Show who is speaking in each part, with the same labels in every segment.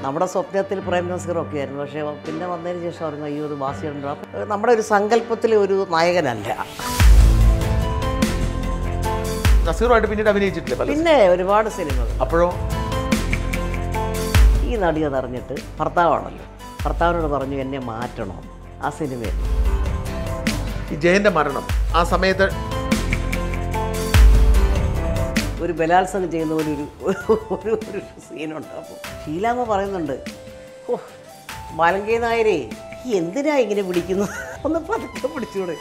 Speaker 1: നമ്മുടെ സ്വപ്നത്തിൽ പ്രേം നസീറൊക്കെ ആയിരുന്നു പക്ഷേ പിന്നെ വന്നതിന് ശേഷം പറഞ്ഞു അയ്യോ ഒരു ബാസിയുണ്ട് അപ്പോൾ നമ്മുടെ ഒരു സങ്കല്പത്തിലെ ഒരു നായകനല്ല
Speaker 2: നസീറുമായിട്ട് പിന്നീട് അഭിനയിച്ചിട്ടില്ല പല
Speaker 1: പിന്നെ ഒരുപാട് സിനിമകൾ
Speaker 2: അപ്പോഴോ
Speaker 1: ഈ നടി അതറിഞ്ഞിട്ട് ഭർത്താവാണല്ലോ ഭർത്താവിനോട് പറഞ്ഞു എന്നെ മാറ്റണം ആ സിനിമയിൽ
Speaker 2: ഈ ജയന്റെ മരണം ആ സമയത്ത്
Speaker 1: ഒരു ബലാത്സംഗം ചെയ്യുന്ന പോലെ ഒരു ഒരു ഒരു സീനുണ്ട് അപ്പോൾ ഷീലാമ്മ പറയുന്നുണ്ട് ഓ ബാലങ്കേ നായരേ ഈ എന്തിനാ ഇങ്ങനെ പിടിക്കുന്നത് ഒന്ന് പതുക്കെ പിടിച്ചൂടെ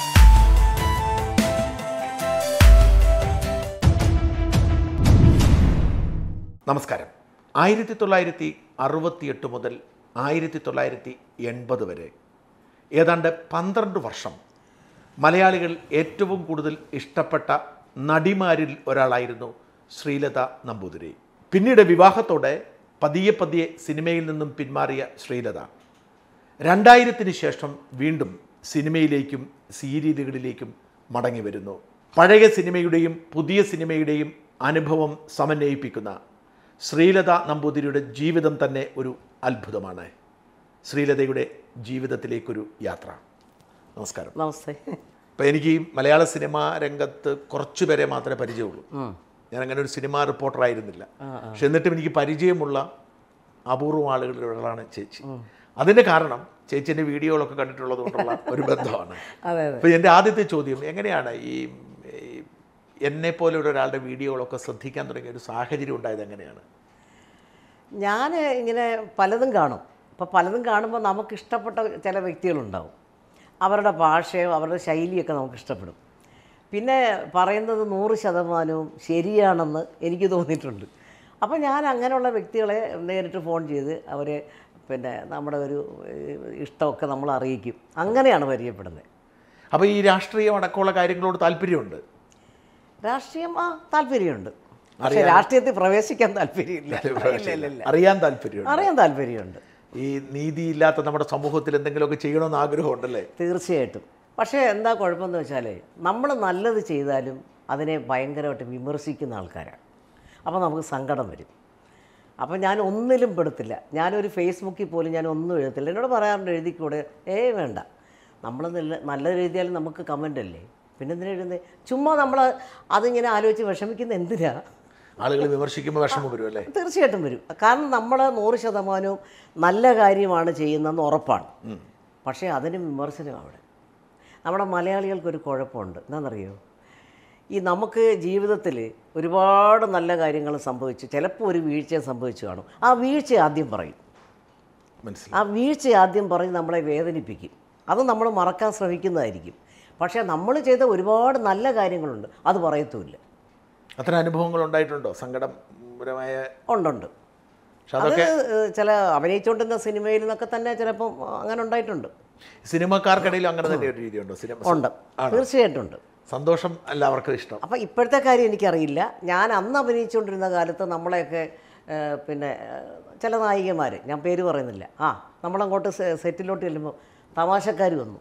Speaker 2: നമസ്കാരം ആയിരത്തി തൊള്ളായിരത്തി അറുപത്തിയെട്ട് മുതൽ ആയിരത്തി തൊള്ളായിരത്തി എൺപത് വരെ ഏതാണ്ട് പന്ത്രണ്ട് വർഷം മലയാളികൾ ഏറ്റവും കൂടുതൽ ഇഷ്ടപ്പെട്ട നടിമാരിൽ ഒരാളായിരുന്നു ശ്രീലത നമ്പൂതിരി പിന്നീട് വിവാഹത്തോടെ പതിയെ പതിയെ സിനിമയിൽ നിന്നും പിന്മാറിയ ശ്രീലത രണ്ടായിരത്തിന് ശേഷം വീണ്ടും സിനിമയിലേക്കും സീരിയലുകളിലേക്കും മടങ്ങി വരുന്നു പഴയ സിനിമയുടെയും പുതിയ സിനിമയുടെയും അനുഭവം സമന്വയിപ്പിക്കുന്ന ശ്രീലത നമ്പൂതിരിയുടെ ജീവിതം തന്നെ ഒരു അത്ഭുതമാണ് ശ്രീലതയുടെ ജീവിതത്തിലേക്കൊരു യാത്ര നമസ്കാരം
Speaker 1: നമസ്തേ
Speaker 2: ഇപ്പം എനിക്ക് ഈ മലയാള സിനിമാ രംഗത്ത് കുറച്ചു പേരെ മാത്രമേ പരിചയമുള്ളൂ ഞാൻ അങ്ങനെ ഒരു സിനിമാ റിപ്പോർട്ടർ ആയിരുന്നില്ല പക്ഷെ എന്നിട്ടും എനിക്ക് പരിചയമുള്ള അപൂർവം ആളുകളിൽ ഒരാളാണ് ചേച്ചി അതിൻ്റെ കാരണം ചേച്ചിൻ്റെ വീഡിയോകളൊക്കെ കണ്ടിട്ടുള്ളത് കൊണ്ടുള്ള ഒരു ബന്ധമാണ്
Speaker 1: അതെ അതെ
Speaker 2: അപ്പോൾ എൻ്റെ ആദ്യത്തെ ചോദ്യം എങ്ങനെയാണ് ഈ ഈ എന്നെ പോലെയുള്ള ഒരാളുടെ വീഡിയോകളൊക്കെ ശ്രദ്ധിക്കാൻ തുടങ്ങിയ ഒരു സാഹചര്യം ഉണ്ടായത് എങ്ങനെയാണ്
Speaker 1: ഞാൻ ഇങ്ങനെ പലതും കാണും അപ്പോൾ പലതും കാണുമ്പോൾ നമുക്ക് ഇഷ്ടപ്പെട്ട ചില വ്യക്തികളുണ്ടാവും അവരുടെ ഭാഷയോ അവരുടെ ശൈലിയൊക്കെ നമുക്ക് ഇഷ്ടപ്പെടും പിന്നെ പറയുന്നത് നൂറ് ശതമാനവും ശരിയാണെന്ന് എനിക്ക് തോന്നിയിട്ടുണ്ട് അപ്പോൾ ഞാൻ അങ്ങനെയുള്ള വ്യക്തികളെ നേരിട്ട് ഫോൺ ചെയ്ത് അവരെ പിന്നെ നമ്മുടെ ഒരു ഏഹ്, ഇഷ്ടമൊക്കെ നമ്മൾ അറിയിക്കും അങ്ങനെയാണ് പരിചയപ്പെടുന്നത്
Speaker 2: അപ്പോൾ ഈ രാഷ്ട്രീയം അടക്കമുള്ള കാര്യങ്ങളോട് താല്പര്യമുണ്ട്
Speaker 1: രാഷ്ട്രീയം ആ താല്പര്യമുണ്ട് പക്ഷേ രാഷ്ട്രീയത്തിൽ പ്രവേശിക്കാൻ താല്പര്യമില്ല ഇല്ല ഇല്ല ഇല്ല
Speaker 2: അറിയാൻ താല്പര്യമുണ്ട്
Speaker 1: അറിയാൻ താല്പര്യമുണ്ട്
Speaker 2: ഈ നീതിയില്ലാത്ത നമ്മുടെ സമൂഹത്തിൽ എന്തെങ്കിലുമൊക്കെ ചെയ്യണമെന്ന് ആഗ്രഹമുണ്ടല്ലേ
Speaker 1: തീർച്ചയായിട്ടും പക്ഷേ എന്താ കുഴപ്പമെന്ന് വെച്ചാൽ നമ്മൾ നല്ലത് ചെയ്താലും അതിനെ ഭയങ്കരമായിട്ട് വിമർശിക്കുന്ന ആൾക്കാരാണ് അപ്പോൾ നമുക്ക് സങ്കടം വരും അപ്പോൾ ഞാൻ ഒന്നിലും പെടുത്തില്ല ഞാനൊരു ഫേസ്ബുക്കിൽ പോലും ഞാൻ ഒന്നും എഴുതത്തില്ല എന്നോട് പറയാറുണ്ട് എഴുതിക്കൂടെ ഏയ് വേണ്ട നമ്മൾ നല്ല നല്ലത് എഴുതിയാലും നമുക്ക് കമൻ്റ് അല്ലേ പിന്നെ എന്തിനാ എഴുതുന്നത് ചുമ്മാ നമ്മൾ അതിങ്ങനെ ആലോചിച്ച് വിഷമിക്കുന്ന എന്തിനാ
Speaker 2: ആളുകൾ വിമർശിക്കുമ്പോൾ വിഷമം വരും അല്ലേ
Speaker 1: തീർച്ചയായിട്ടും വരും കാരണം നമ്മൾ നൂറ് ശതമാനവും നല്ല കാര്യമാണ് ചെയ്യുന്നതെന്ന് ഉറപ്പാണ് പക്ഷേ അതിന് വിമർശനം അവിടെ നമ്മുടെ മലയാളികൾക്കൊരു കുഴപ്പമുണ്ട് എന്താണെന്നറിയോ ഈ നമുക്ക് ജീവിതത്തിൽ ഒരുപാട് നല്ല കാര്യങ്ങൾ സംഭവിച്ചു ചിലപ്പോൾ ഒരു വീഴ്ച സംഭവിച്ചു കാണും ആ വീഴ്ച ആദ്യം പറയും
Speaker 2: മനസ്സിലായി
Speaker 1: ആ വീഴ്ച ആദ്യം പറഞ്ഞ് നമ്മളെ വേദനിപ്പിക്കും അത് നമ്മൾ മറക്കാൻ ശ്രമിക്കുന്നതായിരിക്കും പക്ഷേ നമ്മൾ ചെയ്ത ഒരുപാട് നല്ല കാര്യങ്ങളുണ്ട് അത് പറയത്തുമില്ല
Speaker 2: അത്തരം അനുഭവങ്ങൾ ഉണ്ടായിട്ടുണ്ടോ സങ്കടപരമായ
Speaker 1: ഉണ്ടുണ്ട്
Speaker 2: പക്ഷെ
Speaker 1: അത്
Speaker 2: അതൊക്കെ
Speaker 1: ഏഹ്, ചില അഭിനയിച്ചുകൊണ്ടിരുന്ന സിനിമയിൽ നിന്നൊക്കെ തന്നെ ചിലപ്പം അങ്ങനെ ഉണ്ടായിട്ടുണ്ട്
Speaker 2: സിനിമക്കാർക്കിടയിൽ അങ്ങനെ തന്നെ ഒരു രീതിയുണ്ടോ സിനിമ
Speaker 1: ഉണ്ട് തീർച്ചയായിട്ടും ഉണ്ട്
Speaker 2: സന്തോഷം എല്ലാവർക്കും ഇഷ്ടം
Speaker 1: അപ്പം ഇപ്പോഴത്തെ കാര്യം എനിക്കറിയില്ല ഞാൻ അന്ന് അഭിനയിച്ചുകൊണ്ടിരുന്ന കാലത്ത് നമ്മളെയൊക്കെ ഏഹ്, പിന്നെ ഏഹ്, ചില നായികമാർ ഞാൻ പേര് പറയുന്നില്ല ആ നമ്മളങ്ങോട്ട് സെ- സെറ്റിലോട്ട് ചെല്ലുമ്പോൾ തമാശക്കാർ വന്നു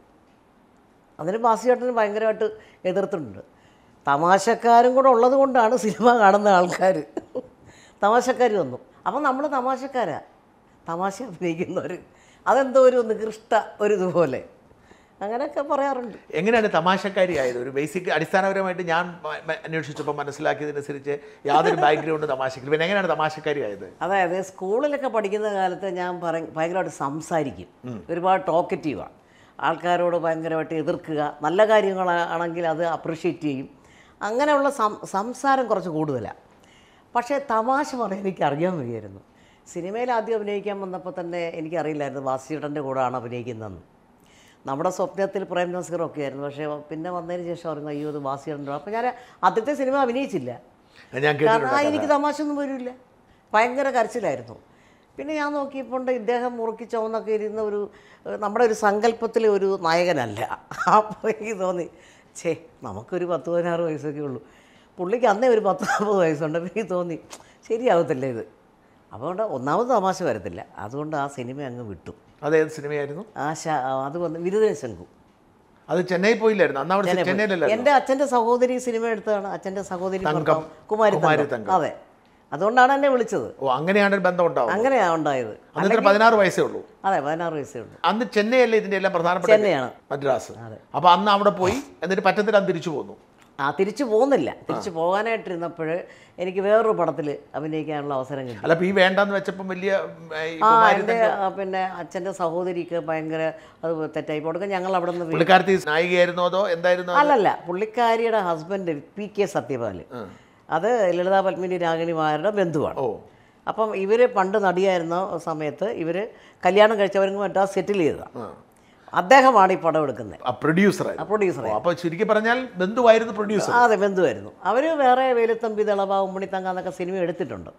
Speaker 1: അതിന് ബാസിയേട്ടന് ഭയങ്കരമായിട്ട് എതിർത്തിട്ടുണ്ട് തമാശക്കാരും കൂടെ ഉള്ളത് കൊണ്ടാണ് സിനിമ കാണുന്ന ആൾക്കാർ തമാശക്കാർ വന്നു അപ്പം നമ്മൾ തമാശക്കാരാ തമാശ അഭിനയിക്കുന്നവർ അതെന്തോ ഒരു നികൃഷ്ട ഒരു ഇതുപോലെ അങ്ങനെയൊക്കെ പറയാറുണ്ട്
Speaker 2: എങ്ങനെയാണ് തമാശക്കാരിയായത് ഒരു ബേസിക് അടിസ്ഥാനപരമായിട്ട് ഞാൻ മ- മ- അന്വേഷിച്ചപ്പോൾ മനസ്സിലാക്കിയതനുസരിച്ച് യാതൊരു ബാക്ക്ഗ്രൗണ്ട് തമാശക്കില്ല പിന്നെ എങ്ങനെയാണ് തമാശക്കാരിയായത്
Speaker 1: അതായത് സ്കൂളിലൊക്കെ പഠിക്കുന്ന കാലത്ത് ഞാൻ പറ ഭയങ്കരമായിട്ട് സംസാരിക്കും ഒരുപാട് ടോക്കറ്റീവാണ് ആൾക്കാരോട് ഭയങ്കരമായിട്ട് എതിർക്കുക നല്ല കാര്യങ്ങളാണെങ്കിൽ അത് അപ്രിഷ്യേറ്റ് ചെയ്യും അങ്ങനെയുള്ള സം സംസാരം കുറച്ച് കൂടുതലാണ് പക്ഷേ തമാശ പറയാൻ എനിക്ക് അറിയാൻ വയ്യായിരുന്നു സിനിമയിൽ ആദ്യം അഭിനയിക്കാൻ വന്നപ്പോൾ തന്നെ എനിക്കറിയില്ലായിരുന്നു വാസിയേട്ടൻ്റെ കൂടെയാണ് അഭിനയിക്കുന്നതെന്ന് നമ്മുടെ സ്വപ്നത്തിൽ പ്രേം നസീറൊക്കെ ആയിരുന്നു പക്ഷേ പിന്നെ വന്നതിന് ശേഷം പറഞ്ഞു അയ്യോ ഇത് വാസിയേട്ടൻ്റെ അപ്പോൾ ഞാൻ ആദ്യത്തെ സിനിമ അഭിനയിച്ചില്ല
Speaker 2: ഞാൻ
Speaker 1: കാരണം ആ
Speaker 2: കേട്ടിട്ടുണ്ട്
Speaker 1: എനിക്ക് തമാശയൊന്നും വരില്ല ഭയങ്കര കരച്ചിലായിരുന്നു പിന്നെ ഞാൻ നോക്കിയപ്പോൾ ഇദ്ദേഹം മുറുക്കി ചുവന്നൊക്കെ ഇരുന്ന ഒരു ഏഹ്, നമ്മുടെ ഒരു സങ്കല്പത്തിലെ ഒരു നായകനല്ല അപ്പോൾ എനിക്ക് തോന്നി ഛേ നമുക്കൊരു പത്ത് പതിനാറ് വയസ്സൊക്കെ ഉള്ളൂ പുള്ളിക്ക് അന്നേ ഒരു പത്ത് നാൽപ്പത് വയസ്സുണ്ട് അപ്പോൾ എനിക്ക് തോന്നി ശരിയാവത്തില്ല ഇത് അതുകൊണ്ട് ഒന്നാമത് തമാശ വരത്തില്ല അതുകൊണ്ട് ആ സിനിമ അങ്ങ് വിട്ടു
Speaker 2: അതേത് സിനിമയായിരുന്നു
Speaker 1: ആ ശ അത് വന്ന് വിരുദന ശംഖു
Speaker 2: അത് ചെന്നൈ പോയില്ലായിരുന്നു അന്ന് അവിടെ ചെന്നൈയിലല്ല
Speaker 1: എൻ്റെ അച്ഛൻ്റെ സഹോദരി സിനിമ എടുത്തതാണ് അച്ഛൻ്റെ സഹോദരി
Speaker 2: തങ്കം.
Speaker 1: ഭർത്താവ് കുമാരി
Speaker 2: കുമാരി
Speaker 1: തങ്കം
Speaker 2: തങ്കം.
Speaker 1: അതെ അതുകൊണ്ടാണ് എന്നെ വിളിച്ചത്
Speaker 2: ഓ അങ്ങനെയാണ് ഒരു ബന്ധം ഉണ്ടാവും
Speaker 1: അങ്ങനെയാണ് ഉണ്ടായത്
Speaker 2: അന്നത്തെ പതിനാറ് വയസ്സേ ഉള്ളൂ
Speaker 1: അതെ പതിനാറ് വയസ്സേ ഉള്ളൂ
Speaker 2: അന്ന് ചെന്നൈ അല്ലേ ഇതിന്റെ എല്ലാം പ്രധാനപ്പെട്ട
Speaker 1: ചെന്നൈയാണ്
Speaker 2: മദ്രാസ് അപ്പൊ അന്ന് അവിടെ പോയി എന്നിട്ട് പറ്റത്തില്ല അന്ന് തിരിച്ചു പോന്നു
Speaker 1: ആ തിരിച്ചു പോകുന്നില്ല തിരിച്ചു പോകാനായിട്ടിരുന്നപ്പോൾ എനിക്ക് വേറൊരു പടത്തിൽ അഭിനയിക്കാനുള്ള അവസരം കിട്ടി
Speaker 2: അല്ല അപ്പൊ ഈ വേണ്ടെന്ന് വെച്ചപ്പം വലിയ ഉം, ഈ
Speaker 1: ആ
Speaker 2: കുമാരി
Speaker 1: എൻ്റെ ആ, പിന്നെ അച്ഛൻ്റെ സഹോദരിക്ക് ഭയങ്കര അത് തെറ്റായി കൊടുക്കുക ഞങ്ങൾ അവിടെ നിന്ന്
Speaker 2: പുള്ളിക്കാരത്തി നായികയായിരുന്നോ അതോ എന്തായിരുന്നു അത്?
Speaker 1: അല്ലല്ല പുള്ളിക്കാരിയുടെ ഹസ്ബൻഡ് പി കെ സത്യപാല് അത് ലളിതാ പത്മിനി രാഗിണിമാരുടെ ബന്ധുവാണ്
Speaker 2: ഓ
Speaker 1: അപ്പം ഇവർ പണ്ട് നടിയായിരുന്ന സമയത്ത് ഇവർ കല്യാണം കഴിച്ചവരും മറ്റാ സെറ്റിൽ ചെയ്തതാണ് അദ്ദേഹമാണ് ഈ പടം എടുക്കുന്നത്
Speaker 2: ആ പ്രൊഡ്യൂസർ ആയിരുന്നു
Speaker 1: പ്രൊഡ്യൂസർ
Speaker 2: ഓ, അപ്പൊ ചുരുക്കി പറഞ്ഞാൽ ബന്ധുവായിരുന്നു പ്രൊഡ്യൂസർ
Speaker 1: അതെ ബന്ധുവായിരുന്നു അവർ വേറെ വേലുത്തമ്പി തിളവ ഉമ്മണിത്തങ്ക എന്നൊക്കെ സിനിമ എടുത്തിട്ടുണ്ട്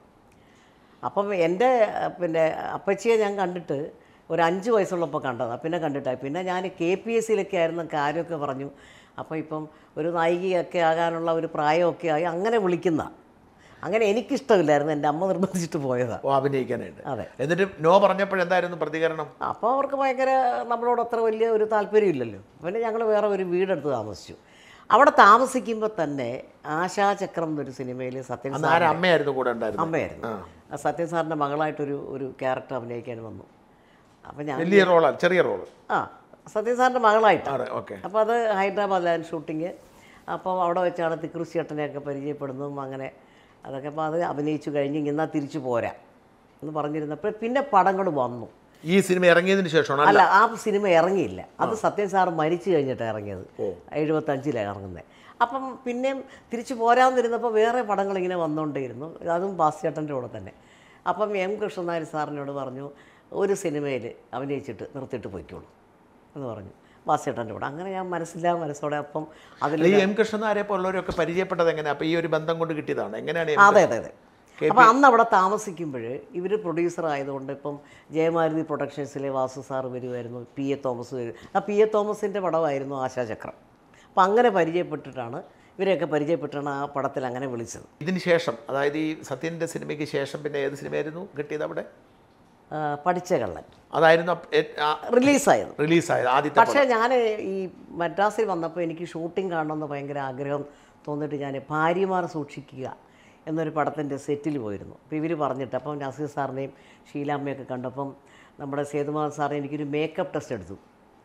Speaker 1: അപ്പം എൻ്റെ അഹ്, പിന്നെ അപ്പച്ചിയെ ഞാൻ കണ്ടിട്ട് ഒരു അഞ്ച് വയസ്സുള്ളപ്പോൾ കണ്ടതാണ് പിന്നെ കണ്ടിട്ടായി പിന്നെ ഞാൻ കെ പി എസ് സിയിലൊക്കെ ആയിരുന്ന കാര്യമൊക്കെ പറഞ്ഞു അപ്പോൾ ഇപ്പം ഒരു നായികയൊക്കെ ആകാനുള്ള ഒരു പ്രായമൊക്കെ ആയി അങ്ങനെ വിളിക്കുന്ന അങ്ങനെ എനിക്കിഷ്ടമില്ലായിരുന്നു എൻ്റെ അമ്മ നിർബന്ധിച്ചിട്ട് പോയതാണ്
Speaker 2: ഓ അഭിനയിക്കാനായിട്ട്
Speaker 1: അതെ
Speaker 2: എന്നിട്ട് നോ പറഞ്ഞപ്പോഴെന്തായിരുന്നു പ്രതികരണം
Speaker 1: അപ്പോൾ അവർക്ക് ഭയങ്കര നമ്മളോട് അത്ര വലിയ ഒരു താല്പര്യമില്ലല്ലോ പിന്നെ ഞങ്ങൾ വേറെ ഒരു വീടെടുത്ത് താമസിച്ചു അവിടെ താമസിക്കുമ്പോൾ തന്നെ ആശാചക്രം എന്നൊരു സിനിമയിൽ സത്യൻ
Speaker 2: അന്ന് ആരാ അമ്മയായിരുന്നു കൂടെ ഉണ്ടായിരുന്നു
Speaker 1: അമ്മയായിരുന്നു ആ സത്യൻ സാറിൻ്റെ മകളായിട്ടൊരു ഒരു ക്യാരക്ടർ അഭിനയിക്കാൻ വന്നു അപ്പോൾ ഞാൻ
Speaker 2: വലിയ റോളാണ് ചെറിയ റോള്
Speaker 1: ആ സത്യൻ സാറിൻ്റെ മകളായിട്ടാണ്
Speaker 2: ആണ് ഓക്കെ
Speaker 1: അപ്പോൾ അത് ഹൈദരാബാദിലാണ് ഷൂട്ടിങ് അപ്പോൾ അവിടെ വെച്ചാണ് തിക്കൃഷി ചേട്ടനെയൊക്കെ പരിചയപ്പെടുന്നതും അങ്ങനെ അതൊക്കെ അപ്പോൾ അത് അഭിനയിച്ചു കഴിഞ്ഞ് എന്നാൽ തിരിച്ചു പോരാ എന്ന് പറഞ്ഞിരുന്നപ്പോൾ പിന്നെ പടങ്ങൾ വന്നു
Speaker 2: ഈ സിനിമ ഇറങ്ങിയതിന് ശേഷമാണ്
Speaker 1: അല്ല ആ സിനിമ ഇറങ്ങിയില്ല അത് സത്യൻ സാർ മരിച്ചു കഴിഞ്ഞിട്ടാണ് ഇറങ്ങിയത് എഴുപത്തഞ്ചിലാണ് ഇറങ്ങുന്നത് അപ്പം പിന്നെയും തിരിച്ചു പോരാന്നിരുന്നപ്പോൾ വേറെ പടങ്ങൾ ഇങ്ങനെ വന്നുകൊണ്ടേയിരുന്നു അതും ബാസ്ചേട്ടൻ്റെ കൂടെ തന്നെ അപ്പം എം കൃഷ്ണനായർ സാറിനോട് പറഞ്ഞു ഒരു സിനിമയിൽ അഭിനയിച്ചിട്ട് നിർത്തിയിട്ട് പോയിക്കോളൂ എന്ന് പറഞ്ഞു ബാസ്ചേട്ടൻ്റെ കൂടെ അങ്ങനെ ഞാൻ മനസ്സില്ലാ മനസ്സോടെ അപ്പം അതിൽ
Speaker 2: ഈ എം കൃഷ്ണനാരെ പോലുള്ളവരൊക്കെ പരിചയപ്പെട്ടത് എങ്ങനെ അപ്പൊ ഈ ഒരു ബന്ധം കൊണ്ട് കിട്ടിയതാണ് എങ്ങനെയാണ് എം
Speaker 1: അതെ അതെ അതെ അപ്പോൾ അന്ന് അവിടെ താമസിക്കുമ്പോൾ ഇവർ പ്രൊഡ്യൂസർ ആയതുകൊണ്ട് ഇപ്പം ജയമാരുതി പ്രൊഡക്ഷൻസിലെ വാസു സാർ വരുമായിരുന്നു പി എ തോമസ് വരും ആ പി എ തോമസിൻ്റെ പടമായിരുന്നു ആശാചക്രം അപ്പം അങ്ങനെ പരിചയപ്പെട്ടിട്ടാണ് ഇവരെയൊക്കെ പരിചയപ്പെട്ടാണ് ആ പടത്തിൽ അങ്ങനെ വിളിച്ചത്
Speaker 2: ഇതിന് ശേഷം അതായത് ഈ സത്യന്റെ സിനിമയ്ക്ക് ശേഷം പിന്നെ ഏത് സിനിമയായിരുന്നു കിട്ടിയത് അവിടെ
Speaker 1: ആ, പഠിച്ച കള്ളൻ
Speaker 2: അതായിരുന്നു
Speaker 1: റിലീസായത്
Speaker 2: റിലീസായത് ആദ്യത്തെ
Speaker 1: പക്ഷേ ഞാൻ ഈ മദ്രാസിൽ വന്നപ്പോൾ എനിക്ക് ഷൂട്ടിംഗ് കാണണമെന്ന് ഭയങ്കര ആഗ്രഹം തോന്നിയിട്ട് ഞാൻ ഭാര്യമാർ സൂക്ഷിക്കുക എന്നൊരു പടത്തിൻ്റെ സെറ്റിൽ പോയിരുന്നു അപ്പോൾ ഇവർ പറഞ്ഞിട്ട് അപ്പം നസീർ സാറിനെയും ഷീലാമ്മയൊക്കെ കണ്ടപ്പം നമ്മുടെ സേതുമാൻ സാറിനെ എനിക്കൊരു മേക്കപ്പ് ടെസ്റ്റ് എടുത്തു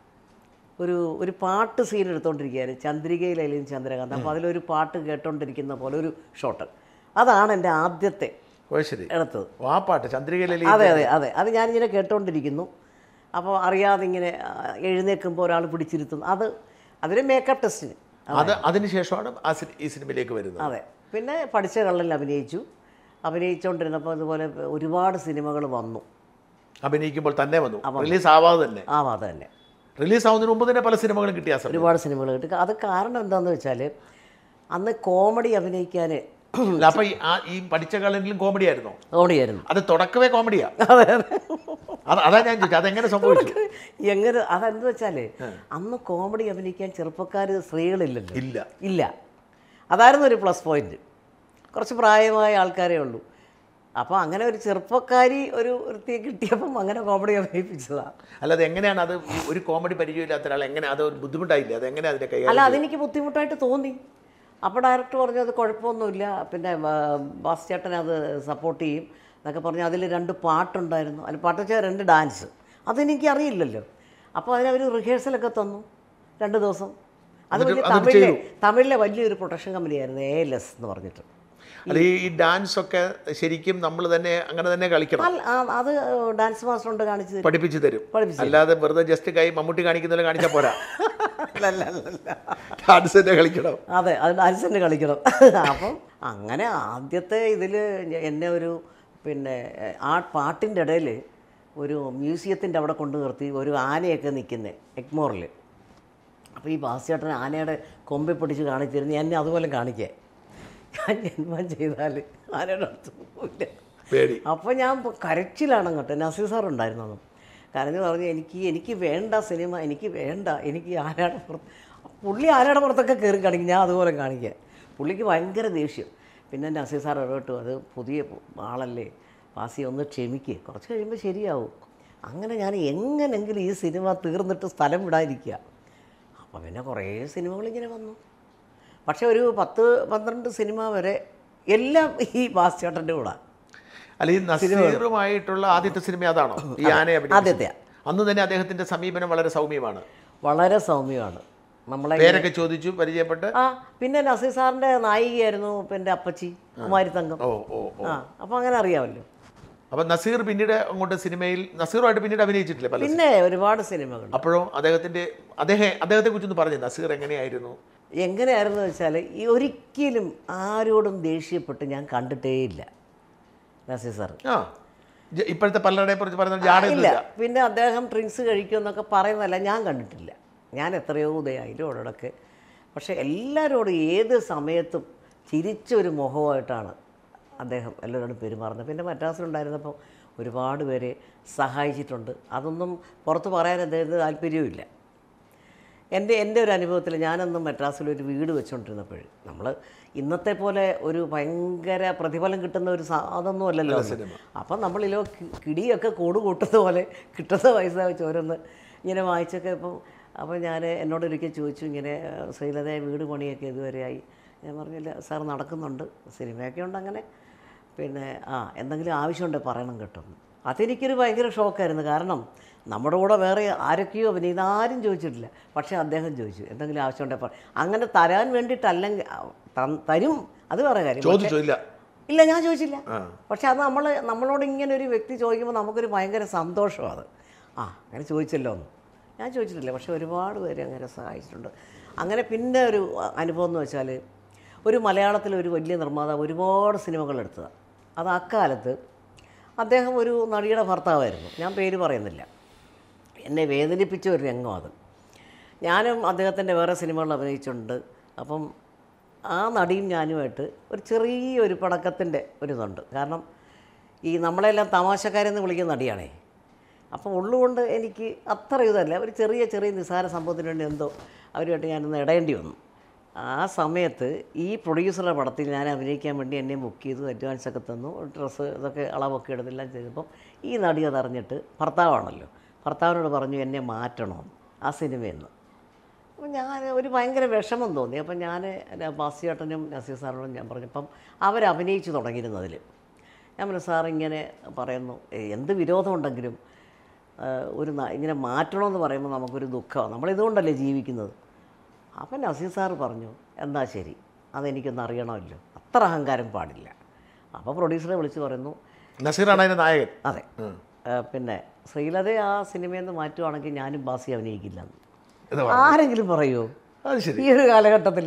Speaker 1: ഒരു ഒരു പാട്ട് സീൻ എടുത്തുകൊണ്ടിരിക്കുകയായിരുന്നു ചന്ദ്രികയിലും ചന്ദ്രകാന്ത് അപ്പോൾ അതിലൊരു പാട്ട് കേട്ടോണ്ടിരിക്കുന്ന പോലെ ഒരു ഷോട്ട് അതാണ് എൻ്റെ ആദ്യത്തെ
Speaker 2: ഓ ശരി
Speaker 1: എടുത്തത്
Speaker 2: ഓ, ആ പാട്ട് ചന്ദ്രികയിലെ
Speaker 1: അതെ അതെ അതെ അത് ഞാനിങ്ങനെ കേട്ടോണ്ടിരിക്കുന്നു അപ്പോൾ അറിയാതെ ഇങ്ങനെ ആ, എഴുന്നേൽക്കുമ്പോൾ ഒരാൾ പിടിച്ചിരുത്തുന്നു അത് അതൊരു മേക്കപ്പ് ടെസ്റ്റിന്
Speaker 2: അത് അതിന് ശേഷമാണ് ആ സി- ഈ സിനിമയിലേക്ക് വരുന്നത്
Speaker 1: അതെ പിന്നെ പഠിച്ച കള്ളനിൽ അഭിനയിച്ചു അഭിനയിച്ചുകൊണ്ടിരുന്നപ്പോൾ ഇതുപോലെ ഒരുപാട് സിനിമകൾ വന്നു
Speaker 2: അഭിനയിക്കുമ്പോൾ തന്നെ വന്നു റിലീസ് ആവാതെ തന്നെ
Speaker 1: ആ അത് തന്നെ
Speaker 2: റിലീസ് ആവുന്നതിന് മുമ്പ് തന്നെ പല സിനിമകളും കിട്ടിയ ആ സമയം
Speaker 1: ഒരുപാട് സിനിമകൾ കിട്ടി അത് കാരണം എന്താണെന്ന് വെച്ചാൽ അന്ന് കോമഡി അഭിനയിക്കാൻ
Speaker 2: അല്ല, അപ്പൊ ഈ ആ ഈ പഠിച്ച കളനിലും കോമഡി ആയിരുന്നോ
Speaker 1: കോമഡിയായിരുന്നു
Speaker 2: അത് തുടക്കമേ കോമഡിയാ
Speaker 1: അതെ അതെ
Speaker 2: അത് അതാ ഞാൻ ചോദിച്ചത് അതെങ്ങനെ സംഭവിച്ചു
Speaker 1: എങ്ങനെ അതെന്ത് വെച്ചാൽ അന്ന് കോമഡി അഭിനയിക്കാൻ ചെറുപ്പക്കാർ സ്ത്രീകളില്ലല്ലോ
Speaker 2: ഇല്ല
Speaker 1: ഇല്ല അതായിരുന്നു ഒരു പ്ലസ് പോയിന്റ് കുറച്ച് പ്രായമായ ആൾക്കാരേ ഉള്ളൂ അപ്പോൾ അങ്ങനെ ഒരു ചെറുപ്പക്കാരി ഒരു വൃത്തിയെ കിട്ടിയപ്പം അങ്ങനെ കോമഡി അഭിനയിപ്പിച്ചതാണ്
Speaker 2: അല്ലാതെ എങ്ങനെയാണ് അത് ഈ ഒരു കോമഡി പരിചയമില്ലാത്ത ഒരാൾ എങ്ങനെ അത് ഒരു ബുദ്ധിമുട്ടായില്ല അത് എങ്ങനെ അതിനെ
Speaker 1: അല്ല
Speaker 2: കൈകാര്യം
Speaker 1: അതെനിക്ക് ബുദ്ധിമുട്ടായിട്ട് തോന്നി അപ്പോൾ ഡയറക്ടർ പറഞ്ഞു അത് കുഴപ്പമൊന്നുമില്ല പിന്നെ ബാ- ബാസ് ചേട്ടൻ അത് സപ്പോർട്ട് ചെയ്യും എന്നൊക്കെ പറഞ്ഞ് അതിൽ രണ്ട് പാട്ടുണ്ടായിരുന്നു അതിൽ പാട്ട് വെച്ചാൽ രണ്ട് ഡാൻസ് അതെനിക്ക് അറിയില്ലല്ലോ അപ്പോൾ അതിനവർ റിഹേഴ്സലൊക്കെ തന്നു രണ്ട് ദിവസം അത് വലിയ തമിഴിലെ തമിഴിലെ വലിയൊരു പ്രൊഡക്ഷൻ കമ്പനിയായിരുന്നു എ എൽ എസ് എന്ന് പറഞ്ഞിട്ട്
Speaker 2: അല്ല ഈ ഈ ഡാൻസ് ഒക്കെ ശരിക്കും നമ്മൾ തന്നെ അങ്ങനെ തന്നെ കളിക്കണം
Speaker 1: അല്ല, ആ, അത് ഡാൻസ് മാസ്റ്റർ കൊണ്ട് കാണിച്ചു തരും
Speaker 2: പഠിപ്പിച്ചു തരും
Speaker 1: പഠിപ്പിച്ചു
Speaker 2: അല്ലാതെ വെറുതെ ജസ്റ്റ് കൈ മമ്മൂട്ടി കാണിക്കുന്ന പോലെ കാണിച്ചാൽ പോരാ
Speaker 1: അല്ല അല്ല അല്ല, അല്ല
Speaker 2: ഡാൻസ് തന്നെ കളിക്കണം
Speaker 1: അതെ അത് ഡാൻസ് തന്നെ കളിക്കണം അപ്പം അങ്ങനെ ആദ്യത്തെ ഇതിൽ എന്നെ ഒരു പിന്നെ ആ പാട്ടിൻ്റെ ഇടയിൽ ഒരു മ്യൂസിയത്തിൻ്റെ അവിടെ കൊണ്ടു നിർത്തി ഒരു ആനയൊക്കെ നിൽക്കുന്നത് എഗ്മോറിൽ അപ്പോൾ ഈ ബാസ്ചേട്ടൻ ആനയുടെ കൊമ്പെ പിടിച്ച് കാണിച്ചിരുന്നു എന്നെ അതുപോലെ കാണിക്കേ ഞാൻ ജന്മം ചെയ്താൽ ആനയുടെ അടുത്ത് പോവില്ല
Speaker 2: പേടി
Speaker 1: അപ്പോൾ ഞാൻ ഇപ്പൊ കരച്ചിലാണ് അങ്ങോട്ട് നസീർ സാർ ഉണ്ടായിരുന്നു അന്ന് കരഞ്ഞു പറഞ്ഞു എനിക്ക് എനിക്ക് വേണ്ട സിനിമ എനിക്ക് വേണ്ട എനിക്ക് ആനയുടെ പുറത്ത് പുള്ളി ആനയുടെ പുറത്തൊക്കെ കയറി കാണിക്കും ഞാൻ അതുപോലെ കാണിക്കുക പുള്ളിക്ക് ഭയങ്കര ദേഷ്യം പിന്നെ നസീർ സാർ ഇടപെട്ടു അത് പുതിയ ആളല്ലേ വാസി ഒന്ന് ക്ഷമിക്കുക കുറച്ച് കഴിയുമ്പോൾ ശരിയാവും അങ്ങനെ ഞാൻ എങ്ങനെങ്കിലും ഈ സിനിമ തീർന്നിട്ട് സ്ഥലം വിടാതിരിക്കുക അപ്പോൾ പിന്നെ കുറേ സിനിമകൾ ഇങ്ങനെ വന്നു പക്ഷേ ഒരു പത്ത് പന്ത്രണ്ട് സിനിമ വരെ എല്ലാം ഈ ബാസ്ചേട്ടൻ്റെ കൂടെ
Speaker 2: അല്ല ഈ നസീറുമായിട്ടുള്ള ആദ്യത്തെ സിനിമ അതാണോ ഈ ആനയെ അഭിനയിച്ചത്?
Speaker 1: ആദ്യത്തെ
Speaker 2: അന്ന് തന്നെ അദ്ദേഹത്തിന്റെ സമീപനം വളരെ സൗമ്യമാണ്
Speaker 1: വളരെ സൗമ്യമാണ് നമ്മളെ
Speaker 2: പേരൊക്കെ ചോദിച്ചു പരിചയപ്പെട്ട്
Speaker 1: ആ പിന്നെ നസീർ സാറിൻ്റെ നായികയായിരുന്നു പിന്നെ അപ്പച്ചി കുമാരി തങ്കം
Speaker 2: ഓ ഓ ഓ
Speaker 1: ആ അപ്പോൾ അങ്ങനെ അറിയാമല്ലോ
Speaker 2: അപ്പൊ നസീർ പിന്നീട് അങ്ങോട്ട് സിനിമയിൽ നസീറുമായിട്ട് പിന്നീട് അഭിനയിച്ചിട്ടില്ലേ പല
Speaker 1: പിന്നെ ഒരുപാട് സിനിമകൾ
Speaker 2: അപ്പോഴോ അദ്ദേഹത്തിന്റെ അദ്ദേഹം അദ്ദേഹത്തെ കുറിച്ചൊന്ന് പറഞ്ഞു നസീർ എങ്ങനെയായിരുന്നു
Speaker 1: എങ്ങനെയായിരുന്നു വെച്ചാൽ ഈ ഒരിക്കലും ആരോടും ദേഷ്യപ്പെട്ട് ഞാൻ കണ്ടിട്ടേയില്ല നസീർ സാർ
Speaker 2: ആ ജ- ഇപ്പോഴത്തെ പലരുടെ കുറിച്ച് പറയുന്നത്
Speaker 1: ഇല്ല
Speaker 2: ജാടയൊന്നുമില്ല
Speaker 1: പിന്നെ അദ്ദേഹം ഡ്രിങ്ക്സ് കഴിക്കുമെന്നൊക്കെ പറയുന്നതല്ല ഞാൻ കണ്ടിട്ടില്ല ഞാൻ എത്രയോ ഉദയായിരോടൊക്കെ പക്ഷേ എല്ലാവരോടും ഏത് സമയത്തും ചിരിച്ചൊരു മുഖമായിട്ടാണ് അദ്ദേഹം എല്ലാവരോടും പെരുമാറുന്നത് പിന്നെ മദ്രാസിലുണ്ടായിരുന്നപ്പോൾ ഒരുപാട് പേരെ സഹായിച്ചിട്ടുണ്ട് അതൊന്നും പുറത്ത് പറയാൻ അദ്ദേഹത്തിന് താല്പര്യവുമില്ല എൻ്റെ എൻ്റെ ഒരു അനുഭവത്തിൽ ഞാനന്നും മദ്രാസിൽ ഒരു വീട് വെച്ചുകൊണ്ടിരുന്നപ്പോൾ നമ്മൾ ഇന്നത്തെ പോലെ ഒരു ഭയങ്കര പ്രതിഫലം കിട്ടുന്ന ഒരു സാ- അതൊന്നും അല്ലല്ലോ അന്ന്. അപ്പം നമ്മളിലോ കി- കിടിയൊക്കെ കൂട് കൂട്ടുന്ന പോലെ കിട്ടുന്ന പൈസ വെച്ച് ഓരോന്ന് ഇങ്ങനെ വായിച്ചൊക്കെ ഇപ്പം അപ്പോൾ ഞാൻ എന്നോട് ഒരിക്കൽ ചോദിച്ചു ഇങ്ങനെ ശ്രീലത വീട് പണിയൊക്കെ ഇതുവരെയായി ഞാൻ പറഞ്ഞില്ല സാർ നടക്കുന്നുണ്ട് സിനിമയൊക്കെ ഉണ്ട് അങ്ങനെ പിന്നെ ആ എന്തെങ്കിലും ആവശ്യമുണ്ടെങ്കിൽ പറയണം കേട്ടോ അതെനിക്കൊരു ഭയങ്കര ഷോക്കായിരുന്നു കാരണം നമ്മുടെ കൂടെ വേറെ ആരൊക്കെയോ പിന്നെ ഇതാരും ചോദിച്ചിട്ടില്ല പക്ഷേ അദ്ദേഹം ചോദിച്ചു എന്തെങ്കിലും ആവശ്യമുണ്ടെങ്കിൽ പറ അങ്ങനെ തരാൻ വേണ്ടിയിട്ടല്ലെങ്കിൽ ആ, തൻ- തരും അത് വേറെ കാര്യം
Speaker 2: ചോദിച്ചോ ഇല്ല
Speaker 1: ഇല്ല ഞാൻ ചോദിച്ചില്ല
Speaker 2: ആ.
Speaker 1: പക്ഷെ അത് നമ്മൾ നമ്മളോട് ഇങ്ങനെ ഒരു വ്യക്തി ചോദിക്കുമ്പോൾ നമുക്കൊരു ഭയങ്കര സന്തോഷമാണ് അത് ആ അങ്ങനെ ചോദിച്ചല്ലോ എന്ന് ഞാൻ ചോദിച്ചിട്ടില്ല പക്ഷെ ഒരുപാട് പേര് അങ്ങനെ സഹായിച്ചിട്ടുണ്ട് അങ്ങനെ പിന്നെ ഒരു അനുഭവം എന്ന് വെച്ചാൽ ഒരു മലയാളത്തിൽ ഒരു വലിയ നിർമ്മാതാവ് ഒരുപാട് സിനിമകൾ എടുത്തതാണ് അത് അക്കാലത്ത് അദ്ദേഹം ഒരു നടിയുടെ ഭർത്താവായിരുന്നു ഞാൻ പേര് പറയുന്നില്ല എന്നെ വേദനിപ്പിച്ച ഒരു രംഗം അത് ഞാനും അദ്ദേഹത്തിൻ്റെ വേറെ സിനിമകളിൽ അഭിനയിച്ചിട്ടുണ്ട് അപ്പം ആ നടിയും ഞാനുമായിട്ട് ഒരു ചെറിയൊരു പടക്കത്തിൻ്റെ ഒരു ഇതുണ്ട് കാരണം ഈ നമ്മളെല്ലാം തമാശക്കാരെന്ന് വിളിക്കുന്ന നടിയാണേ അപ്പോൾ ഉള്ളുകൊണ്ട് എനിക്ക് അത്ര ഇതല്ല ഒരു ചെറിയ ചെറിയ നിസ്സാര സംഭവത്തിന് വേണ്ടി എന്തോ അവരുമായിട്ട് ഞാനൊന്ന് ഇടയേണ്ടി വന്നു ആ സമയത്ത് ഈ പ്രൊഡ്യൂസറുടെ പടത്തിൽ ഞാൻ അഭിനയിക്കാൻ വേണ്ടി എന്നെ ബുക്ക് ചെയ്തു അഡ്വാൻസ് ഒക്കെ തന്നു ഡ്രസ്സ് ഇതൊക്കെ അളവൊക്കെ എടുത്തെല്ലാം ചെയ്തപ്പം ഈ നടി അതറിഞ്ഞിട്ട് ഭർത്താവാണല്ലോ ഭർത്താവിനോട് പറഞ്ഞു എന്നെ മാറ്റണമെന്ന് ആ സിനിമയിൽ നിന്ന് അപ്പം ഞാൻ ഒരു ഭയങ്കര വിഷമം തോന്നി അപ്പം ഞാൻ ബാസിയേട്ടനും നസീർ സാറിനോടും ഞാൻ പറഞ്ഞപ്പം അവർ അഭിനയിച്ചു തുടങ്ങിയിരുന്നതിൽ ഞാൻ പറഞ്ഞു സാർ ഇങ്ങനെ പറയുന്നു "ഏ, എന്ത് വിരോധമുണ്ടെങ്കിലും ആ, ഒരു ന- ഇങ്ങനെ മാറ്റണമെന്ന് പറയുമ്പോൾ നമുക്കൊരു ദുഃഖമാണ് നമ്മളിതുകൊണ്ടല്ലേ ജീവിക്കുന്നത് അപ്പം നസീർ സാറ് പറഞ്ഞു എന്നാ ശരി അതെനിക്കൊന്ന് അറിയണമല്ലോ അത്ര അഹങ്കാരം പാടില്ല അപ്പോൾ പ്രൊഡ്യൂസറെ വിളിച്ച് പറയുന്നു
Speaker 2: നസീറാണ് അതിന്റെ നായകൻ
Speaker 1: അതെ ആ, പിന്നെ ശ്രീലതയെ ആ സിനിമയിൽ നിന്ന് മാറ്റുവാണെങ്കിൽ ഞാനും ബാസി അഭിനയിക്കില്ല എന്ന്.
Speaker 2: എന്ന് പറഞ്ഞു.
Speaker 1: ആരെങ്കിലും പറയുമോ
Speaker 2: അത് ശരി
Speaker 1: ഈ ഒരു കാലഘട്ടത്തിൽ